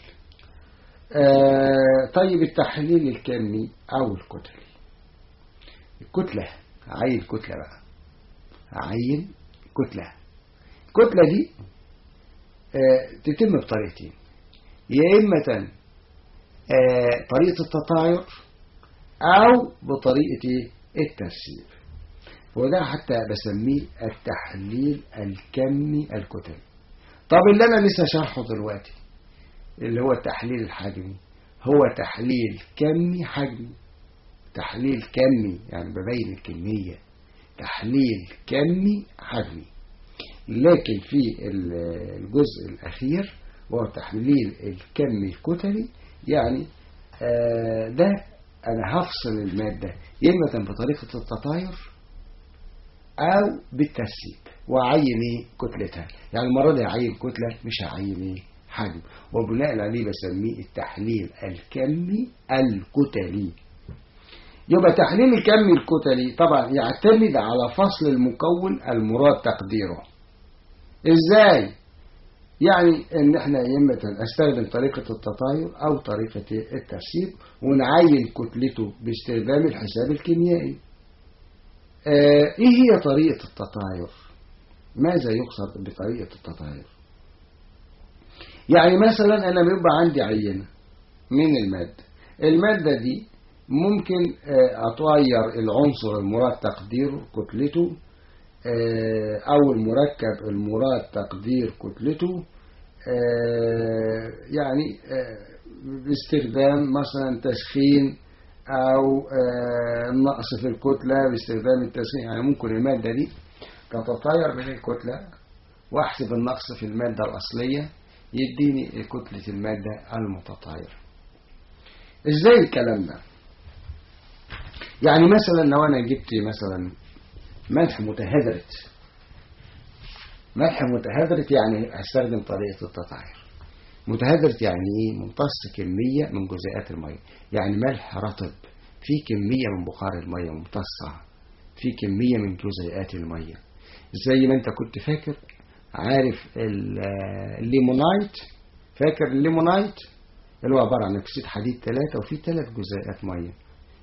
[SPEAKER 3] آه طيب التحليل الكمي أو الكتلي الكتلة عين كتلة بقى عين كتلة الكتلة دي آه تتم بطريقتين يا إما آه طريقة التطاير أو بطريقة الترسيب وده حتى بسميه التحليل الكمي الكتلي طب اللي أنا لسه شرحه دلوقتي اللي هو التحليل الحجمي هو تحليل كمي حجمي تحليل كمي يعني ببين الكمية تحليل كمي حجمي لكن في الجزء الأخير وهو تحليل الكمي الكتلي يعني آه ده أنا هفصل المادة إما بطريقة التطاير أو بالترسيب وأعين إيه كتلتها يعني المرة دي هعين كتلة مش هعين إيه حجم وبناء عليه بسميه التحليل الكمي الكتلي يبقى تحليل الكمي الكتلي طبعا يعتمد على فصل المكون المراد تقديره ازاي يعني ان احنا يمة استخدم طريقة التطاير او طريقة الترسيب ونعين كتلته باستخدام الحساب الكيميائي اه ايه هي طريقة التطاير ماذا يقصد بطريقة التطاير يعني مثلا انا بيبقى عندي عينة من المادة المادة دي ممكن اه اطير العنصر المراد تقديره كتلته أو المركب المراد تقدير كتلته يعني باستخدام مثلا تسخين أو نقص في الكتلة باستخدام التسخين يعني ممكن المادة دي تتطاير من الكتلة وأحسب النقص في المادة الأصلية يديني كتلة المادة المتطايرة إزاي الكلام ده يعني مثلا لو أنا جبت مثلا ملح متهدرت ملح متهدرت يعني هستخدم طريقة التطهير متهدرت يعني ايه ممتص كمية من جزيئات المية يعني ملح رطب في كمية من بخار المية ممتصة في كمية من جزيئات المية زي ما انت كنت فاكر عارف الليمونايت فاكر الليمونايت اللي هو عبارة عن اكسيد حديد ثلاثة وفي ثلاث جزيئات مية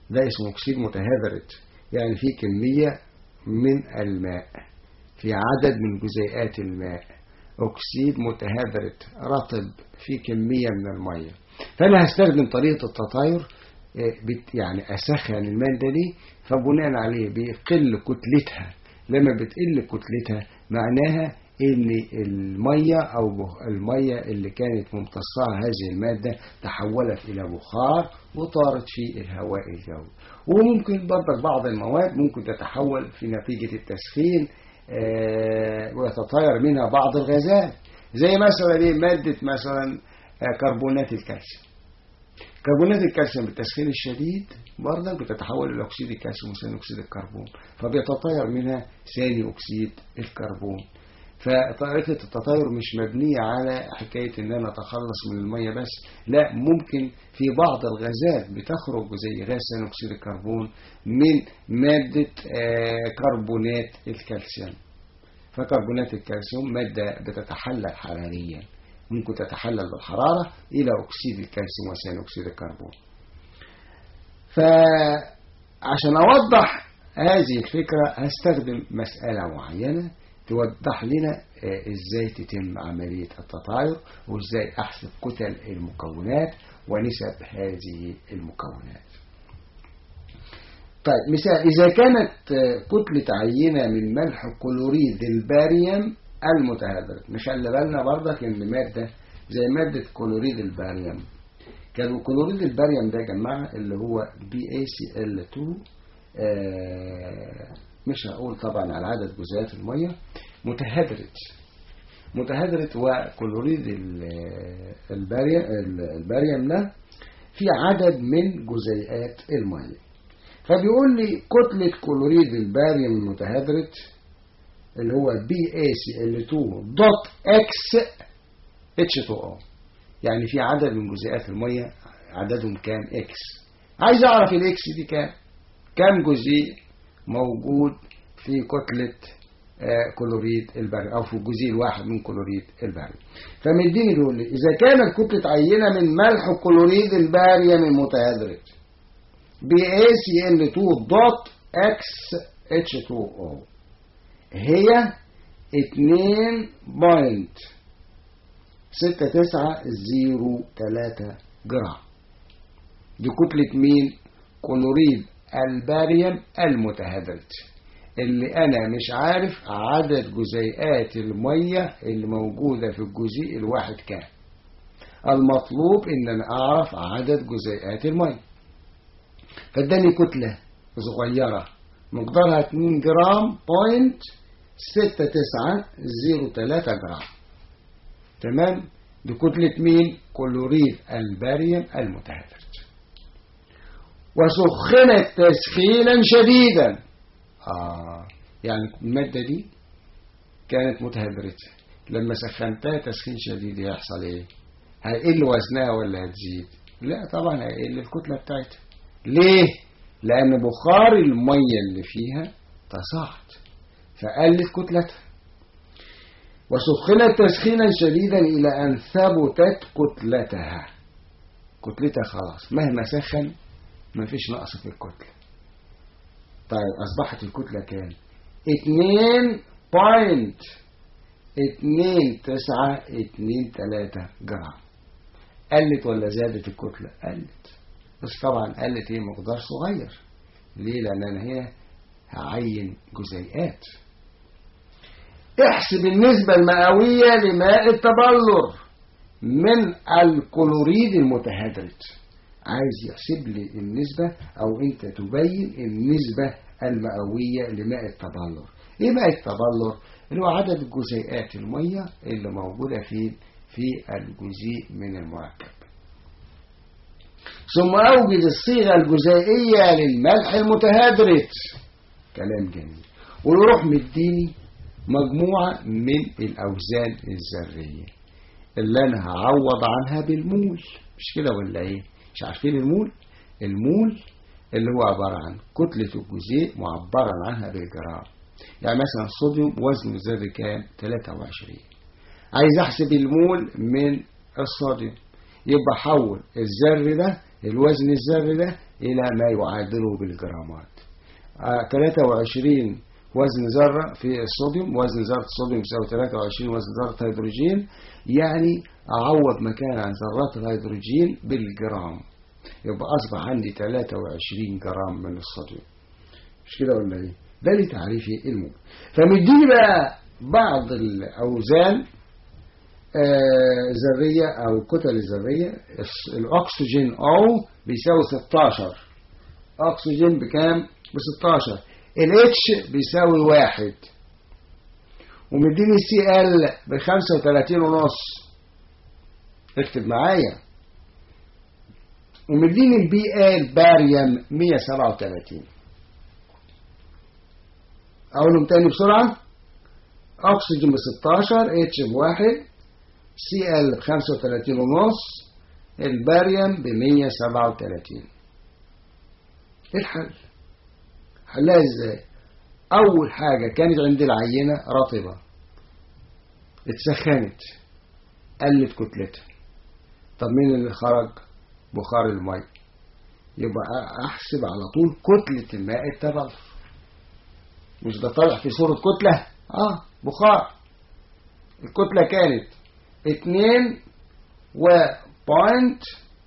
[SPEAKER 3] ده اسمه أكسيد متهذرت يعني في كمية من الماء في عدد من جزيئات الماء أكسيد متهذرت رطب في كمية من المية فأنا هستخدم طريقة التطاير آه، بت- يعني أسخن المادة دي فبناء عليه بيقل كتلتها لما بتقل كتلتها معناها ان المية او بخ- المية اللي كانت ممتصاها هذه المادة تحولت الى بخار وطارت في الهواء الجوي وممكن برضك بعض المواد ممكن تتحول في نتيجة التسخين آه، ويتطاير منها بعض الغازات زي مثلا ايه مادة مثلا آه، كربونات الكالسيوم كربونات الكالسيوم بالتسخين الشديد برضك بتتحول الى اكسيد الكالسيوم وثاني اكسيد الكربون فبيتطاير منها ثاني اكسيد الكربون فطريقة التطاير مش مبنية على حكاية ان انا اتخلص من المية بس لا ممكن في بعض الغازات بتخرج زي غاز ثاني اكسيد الكربون من مادة آه، كربونات الكالسيوم فكربونات الكالسيوم مادة بتتحلل حراريا ممكن تتحلل بالحرارة إلى أكسيد الكالسيوم وثاني أكسيد الكربون فعشان أوضح هذه الفكرة هستخدم مسألة معينة توضح لنا آه، إزاي تتم عملية التطاير وإزاي أحسب كتل المكونات ونسب هذه المكونات طيب مثال إذا كانت آه، كتلة عينة من ملح كلوريد الباريوم المتهدر نخلي بالنا برضك إن مادة زي مادة كلوريد الباريوم كان كلوريد الباريوم ده يا جماعة اللي هو بي اي سي ال 2 مش هقول طبعا على عدد جزيئات المية متهدرت متهدرت وكلوريد ال- الباريوم الباريوم ده في عدد من جزيئات المية فبيقول لي كتلة كلوريد الباريوم المتهدرت اللي هو بي اي سي ال 2 دوت اكس اتش 2 او يعني في عدد من جزيئات المية عددهم كام اكس عايز اعرف الاكس دي كام كام جزيء موجود في كتلة آه، كلوريد الباريوم او في الجزيء الواحد من كلوريد الباريوم فمديني بيقول لي اذا كانت كتلة عينة من ملح كلوريد الباريوم المتهدرت بي اي سي ال 2 دوت اكس اتش 2 او هي 2 ستة تسعة زيرو تلاتة جرام دي كتلة مين؟ كلوريد الباريوم المتهدرت اللي أنا مش عارف عدد جزيئات المية اللي موجودة في الجزيء الواحد كام المطلوب إن أنا أعرف عدد جزيئات المية فاداني كتلة صغيرة مقدارها 2 جرام بوينت ستة تسعة زيرو تلاتة جرام تمام دي كتلة مين كلوريد الباريوم المتهدرت وسخنت تسخينا شديدا آه يعني المادة دي كانت متهدرة لما سخنتها تسخين شديد يحصل ايه هيقل وزنها ولا هتزيد لا طبعا هيقل الكتلة بتاعتها ليه لأن بخار المية اللي فيها تصاعد فقلت كتلتها وسخنت تسخينا شديدا إلى أن ثبتت كتلتها كتلتها خلاص مهما سخن مفيش نقص في الكتلة طيب أصبحت الكتلة كام اتنين بوينت اتنين تسعة اتنين تلاتة جرام قلت ولا زادت الكتلة قلت بس طبعا قلت ايه مقدار صغير ليه لأن أنا هنا هعين جزيئات احسب النسبة المئوية لماء التبلور من الكلوريد المتهدرت عايز يحسب لي النسبة أو أنت تبين النسبة المئوية لماء التبلور إيه ماء التبلور؟ اللي هو عدد جزيئات المية اللي موجودة في في الجزيء من المركب ثم أوجد الصيغة الجزيئية للملح المتهدرت كلام جميل ويروح مديني مجموعة من الأوزان الذرية اللي أنا هعوض عنها بالمول مش كده ولا إيه؟ مش عارفين المول؟ المول اللي هو عبارة عن كتلة الجزيء معبرا عنها بالجرام يعني مثلا الصوديوم وزنه الذري كام؟ 23 عايز أحسب المول من الصوديوم يبقى حول الذر ده الوزن الذري ده إلى ما يعادله بالجرامات آه، 23 وزن ذرة في الصوديوم وزن ذرة الصوديوم يساوي 23 وزن ذرة هيدروجين يعني أعوض مكان عن ذرات الهيدروجين بالجرام يبقى أصبح عندي 23 جرام من الصوديوم مش كده ولا إيه؟ ده اللي تعريفي الموجب فمديني بقى بعض الأوزان آه، ذرية أو كتل ذرية الس- الأكسجين أو بيساوي 16 أكسجين بكام؟ ب 16 الاتش بيساوي واحد ومديني سي ال ب 35 ونص اكتب معايا ومديني البي ال باريوم 137 اقولهم تاني بسرعه اكسجين ب 16 اتش بواحد سي ال ب 35 ونص الباريوم ب 137 ايه الحل؟ حلها ازاي؟ اول حاجه كانت عند العينه رطبه اتسخنت قلت كتلتها طب مين اللي خرج؟ بخار المي يبقى احسب على طول كتله الماء التبلور مش ده طالع في صوره كتله اه بخار الكتله كانت اتنين و بوينت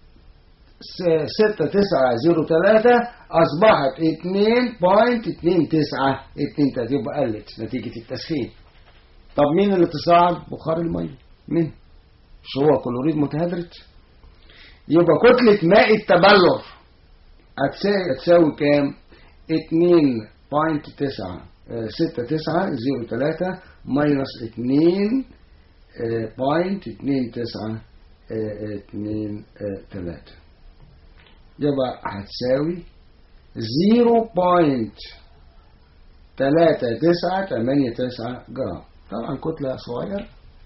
[SPEAKER 3] ستة تسعة زيرو تلاتة أصبحت اتنين بوينت اتنين تسعة اتنين تلاتة يبقى قلت نتيجة التسخين طب مين اللي تصاعد بخار المية مين مش هو كلوريد متهدرت يبقى كتلة ماء التبلور هتساوي هتساوي كام اتنين بوينت تسعة ستة تسعة زيرو تلاتة ماينس اتنين بوينت اتنين تسعة اه، اتنين اه، تلاتة يبقى هتساوي زيرو بوينت تلاتة تسعة تمانية تسعة جرام طبعا كتلة صغيرة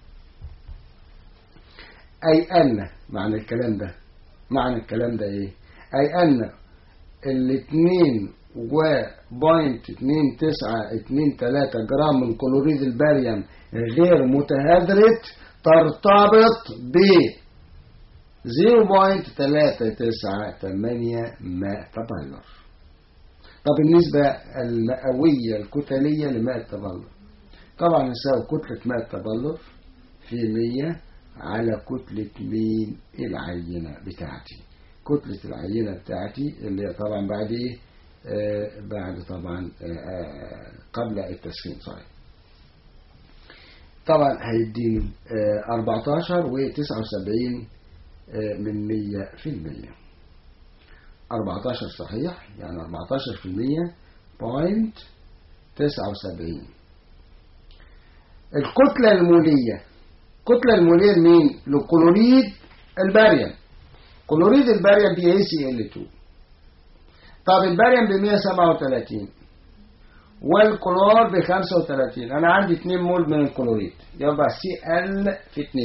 [SPEAKER 3] أي أن معنى الكلام ده معنى الكلام ده إيه؟ أي أن الاتنين و بوينت اتنين تسعة اتنين تلاتة جرام من كلوريد الباريوم غير متهدرت ترتبط ب 0.398 ماء تبلور طب النسبة المئوية الكتلية لماء التبلور طبعا يساوي كتلة ماء التبلور في 100 على كتلة مين العينة بتاعتي كتلة العينة بتاعتي اللي هي طبعا بعد ايه آه بعد طبعا آه آه قبل التسخين صحيح طبعا هيديني آه 14 و 79 آه من 100 في المية 14 صحيح يعني 14 في المية بوينت 79 الكتلة المولية الكتلة المولية لمين؟ لكلوريد الباريوم كلوريد الباريوم بي اي سي ال 2 طب الباريوم ب 137 والكلور ب 35 انا عندي 2 مول من الكلوريد يبقى سي ال في 2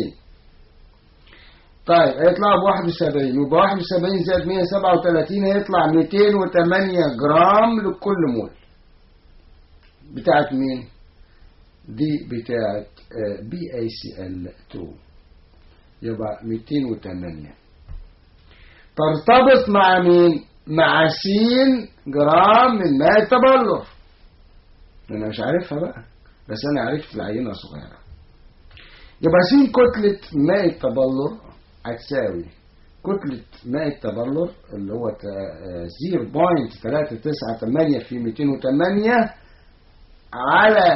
[SPEAKER 3] طيب هيطلع ب 71 يبقى 71 زائد 137 هيطلع 208 جرام لكل مول بتاعت مين؟ دي بتاعت بي اي سي ال 2 يبقى 208 ترتبط مع مين؟ مع س جرام من ماء التبلور انا مش عارفها بقى بس انا عرفت العينه صغيره يبقى س كتله ماء التبلور هتساوي كتلة ماء التبلور اللي هو 0.398 في 208 على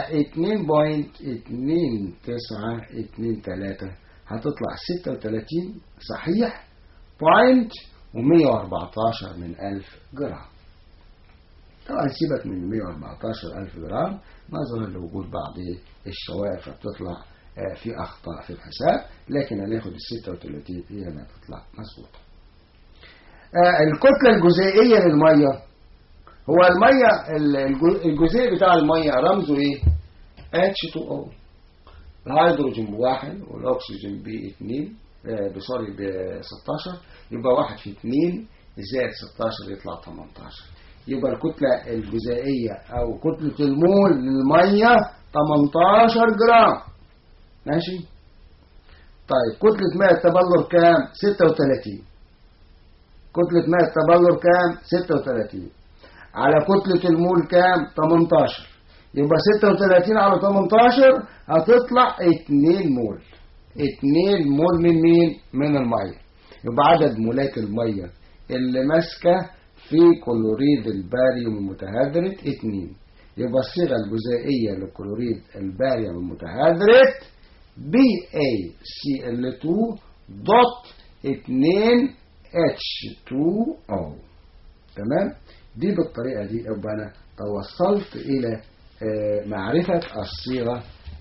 [SPEAKER 3] 2.2923 هتطلع 36 صحيح بوينت و114 من ألف جرام طبعا سيبك من 114 ألف جرام نظرا لوجود بعض الشوائب فبتطلع في أخطاء في الحساب لكن هناخد ال 36 هي اللي هتطلع مظبوطة الكتلة الجزيئية للمية هو المية الجزيء بتاع المية رمزه ايه؟ H2O الهيدروجين بواحد والأكسجين باتنين بصاري ب 16 يبقى واحد في اتنين زائد 16 يطلع 18 يبقى الكتلة الجزيئية أو كتلة المول للمية 18 جرام ماشي طيب كتلة ماء التبلور كام 36 كتلة ماء التبلور كام 36 على كتلة المول كام 18 يبقى 36 على 18 هتطلع 2 مول 2 مول من مين من المية يبقى عدد مولات المية اللي ماسكة في كلوريد الباريوم المتهدرت 2 يبقى الصيغة الجزيئية للكلوريد الباريوم المتهدرت بي اي سي ال 2 دوت 2 اتش 2 او تمام دي بالطريقة دي يبقى أنا توصلت إلى آه، معرفة الصيغة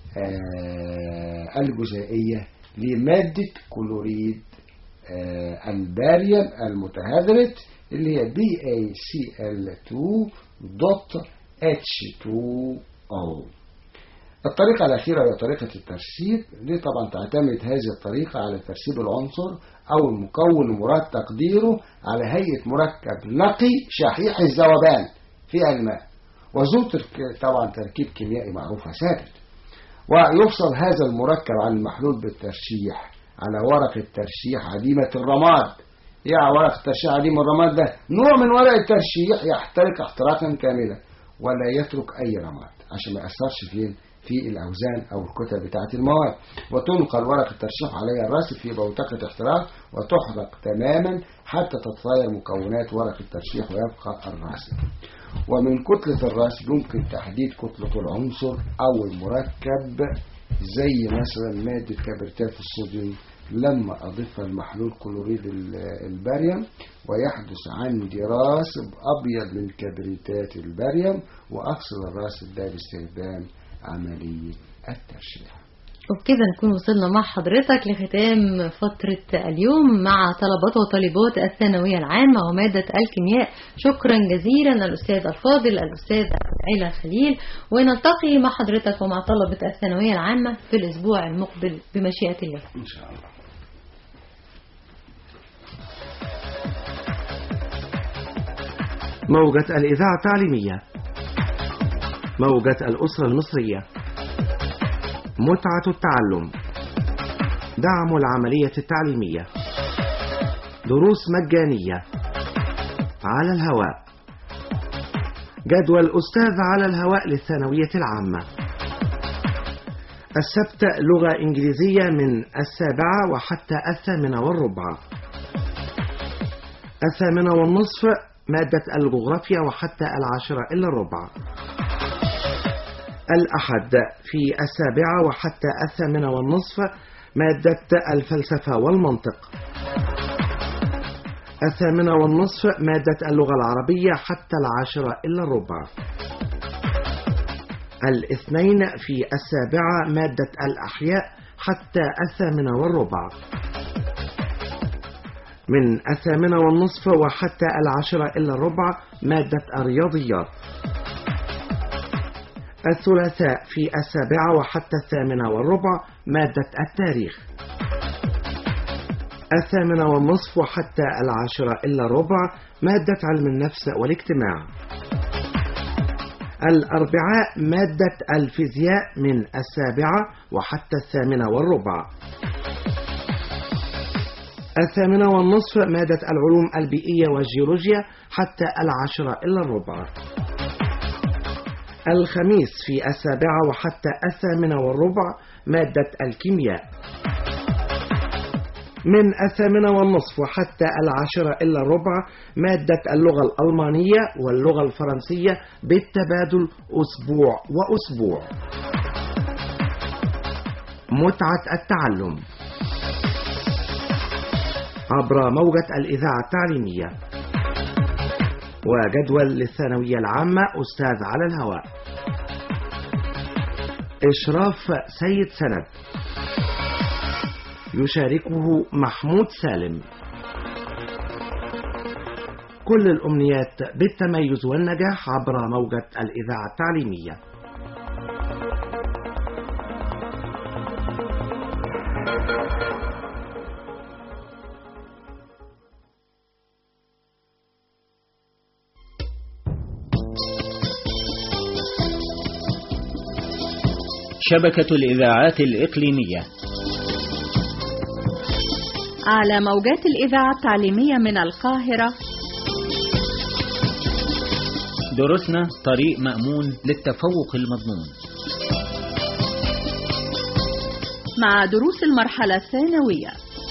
[SPEAKER 3] آه، الجزيئية لمادة كلوريد آه، الباريوم المتهدرت اللي هي بي اي سي ال 2 دوت اتش 2 او الطريقة الأخيرة هي طريقة الترسيب دي طبعا تعتمد هذه الطريقة على ترسيب العنصر أو المكون المراد تقديره على هيئة مركب نقي شحيح الذوبان في الماء وذو ترك- طبعا تركيب كيميائي معروف ثابت ويفصل هذا المركب عن المحلول بالترشيح على ورق الترشيح عديمة الرماد يعني ورق الترشيح عديم الرماد ده نوع من ورق الترشيح يحترق احتراقا كاملا ولا يترك أي رماد عشان ما يأثرش فين في الأوزان أو الكتل بتاعة المواد وتنقل ورق الترشيح عليها الراسب في بوتقة احتراق وتحرق تماما حتى تتغير مكونات ورق الترشيح ويبقى الراسب ومن كتلة الراسب يمكن تحديد كتلة العنصر أو المركب زي مثلا مادة كبريتات الصوديوم لما أضيفها لمحلول كلوريد ال- الباريوم ويحدث عندي راسب أبيض من كبريتات الباريوم وأفصل الراسب ده باستخدام عملية الترشيح
[SPEAKER 4] وبكده نكون وصلنا مع حضرتك لختام فترة اليوم مع طلبات وطالبات الثانوية العامة ومادة الكيمياء شكرا جزيلا الأستاذ الفاضل الأستاذ عيلة خليل ونلتقي مع حضرتك ومع طلبة الثانوية العامة في الأسبوع المقبل بمشيئة الله
[SPEAKER 3] إن شاء الله
[SPEAKER 6] موجة الإذاعة التعليمية موجة الأسرة المصرية متعة التعلم دعم العملية التعليمية دروس مجانية على الهواء جدول أستاذ على الهواء للثانوية العامة السبت لغة إنجليزية من السابعة وحتى الثامنة والربع الثامنة والنصف مادة الجغرافيا وحتى العاشرة إلا الربع الأحد في السابعة وحتى الثامنة والنصف مادة الفلسفة والمنطق الثامنة والنصف مادة اللغة العربية حتى العاشرة إلا الربع الاثنين في السابعة مادة الأحياء حتى الثامنة والربع من الثامنة والنصف وحتى العاشرة إلا الربع مادة الرياضيات الثلاثاء في السابعة وحتى الثامنة والربع مادة التاريخ الثامنة والنصف وحتى العاشرة إلا الربع مادة علم النفس والاجتماع الأربعاء مادة الفيزياء من السابعة وحتى الثامنة والربع الثامنة والنصف مادة العلوم البيئية والجيولوجيا حتى العاشرة إلا الربع الخميس في السابعة وحتى الثامنة والربع مادة الكيمياء من الثامنة والنصف وحتى العاشرة إلا الربع مادة اللغة الألمانية واللغة الفرنسية بالتبادل أسبوع وأسبوع متعة التعلم عبر موجة الإذاعة التعليمية وجدول للثانوية العامة أستاذ على الهواء إشراف سيد سند يشاركه محمود سالم كل الأمنيات بالتميز والنجاح عبر موجة الإذاعة التعليمية
[SPEAKER 2] شبكة الإذاعات الإقليمية
[SPEAKER 1] على موجات الإذاعة التعليمية من القاهرة
[SPEAKER 2] دروسنا طريق مأمون للتفوق المضمون
[SPEAKER 1] مع دروس المرحلة الثانوية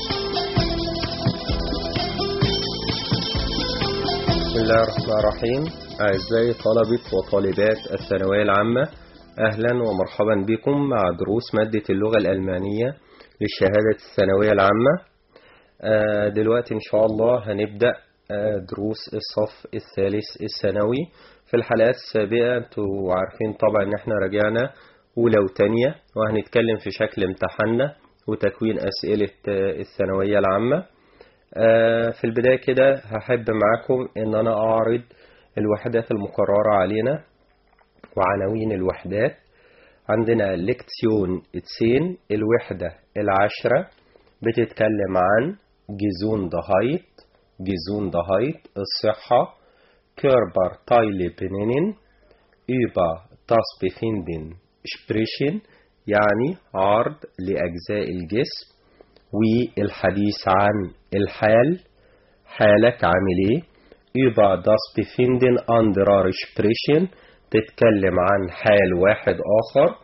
[SPEAKER 7] بسم الله الرحمن الرحيم أعزائي طلبة وطالبات الثانوية العامة أهلا ومرحبا بكم مع دروس مادة اللغة الألمانية للشهادة الثانوية العامة آه، دلوقتي إن شاء الله هنبدأ آه، دروس الصف الثالث الثانوي في الحلقات السابقة انتوا عارفين طبعا ان احنا رجعنا أولى وتانية وهنتكلم في شكل امتحاننا وتكوين أسئلة آه، الثانوية العامة آه، في البداية كده هحب معاكم ان انا اعرض الوحدات المقررة علينا وعناوين الوحدات عندنا ليكتيون 10 الوحدة العشرة بتتكلم عن جيزون دهايت جيزون دهايت الصحة كيربر تايلي بنينين über das Befinden sprechen يعني عرض لأجزاء الجسم والحديث عن الحال حالك عامل ايه über das Befinden anderer sprechen تتكلم عن حال واحد آخر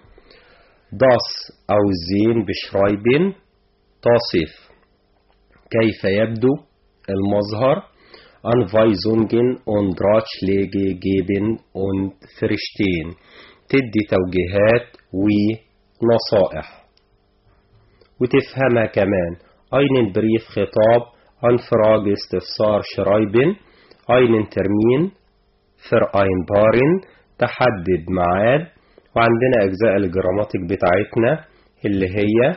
[SPEAKER 7] das أو sehen beschreiben تصف كيف يبدو المظهر Anweisungen und Ratschläge geben und verstehen تدي توجيهات ونصائح وتفهمها كمان einen Brief خطاب Anfrage استفسار schreiben einen Termin vereinbaren تحدد ميعاد وعندنا أجزاء الجراماتيك بتاعتنا اللي هي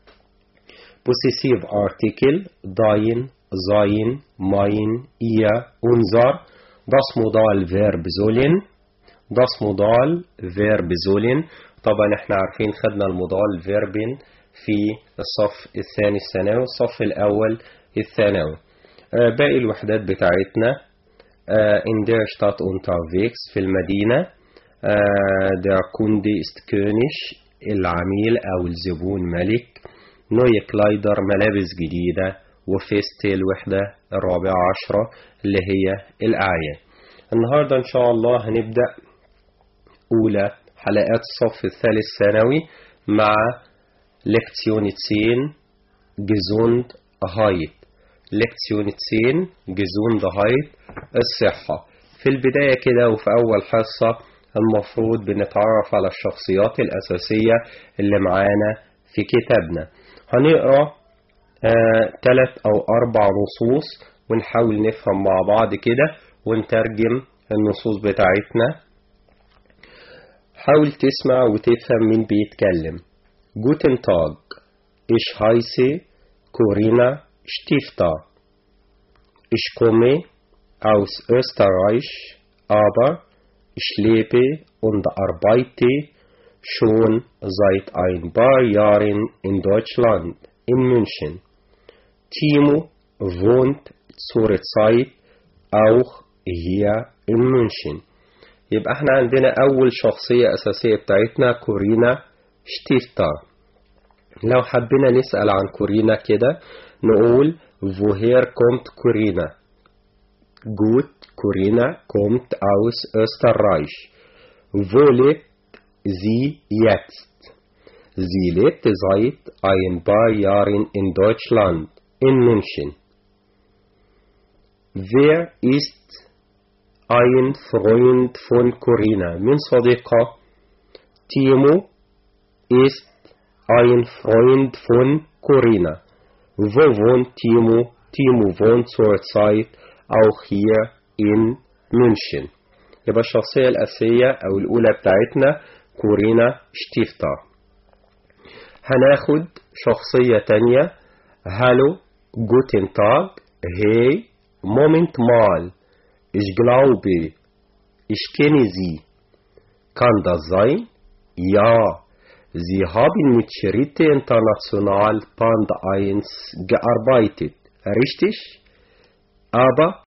[SPEAKER 7] possessive article dein sein mein ihr unser das Modal Verb sollen das Modal Verb sollen طبعا احنا عارفين خدنا المضال فيربين في الصف الثاني الثانوي الصف الأول الثانوي آه، باقي الوحدات بتاعتنا آه، in der Stadt unterwegs في المدينة آه، der Kunde ist König العميل أو الزبون ملك neue Kleider ملابس جديدة وفيست الوحدة الرابعة عشرة اللي هي الأعياد النهاردة إن شاء الله هنبدأ أولى حلقات الصف الثالث ثانوي مع ليكتيون 10 جيزوند هايت ليكتيون 10 جيزوند هايت الصحة في البداية كده وفي أول حصة المفروض بنتعرف على الشخصيات الأساسية اللي معانا في كتابنا هنقرأ ثلاث أو أربع نصوص ونحاول نفهم مع بعض كده ونترجم النصوص بتاعتنا حاول تسمع وتفهم مين بيتكلم Guten Tag Ich heiße Corinna Stifter Ich komme aus Österreich aber ich lebe und arbeite schon seit ein paar Jahren in Deutschland in München Timo wohnt zurzeit auch hier in München يبقى احنا عندنا أول شخصية أساسية بتاعتنا كورينا شتيفتا لو حبينا نسأل عن كورينا كده نقول woher kommt Corinna gut Corinna kommt aus Österreich wo lebt sie jetzt sie lebt seit ein paar Jahren in Deutschland in München wer ist ein Freund von Corinna من صديقة تيمو ist ein Freund von Corinna wo wohnt Timo Timo wohnt zurzeit auch hier in München يبقى الشخصية الأساسية أو الأولى بتاعتنا كورينا شتيفتا هناخد شخصية تانية هالو جوتن تاج هي مومنت مال Ich glaube, ich kenne sie. Kann das sein? Ja, sie haben mit Schritte International Band 1 gearbeitet. Richtig? Aber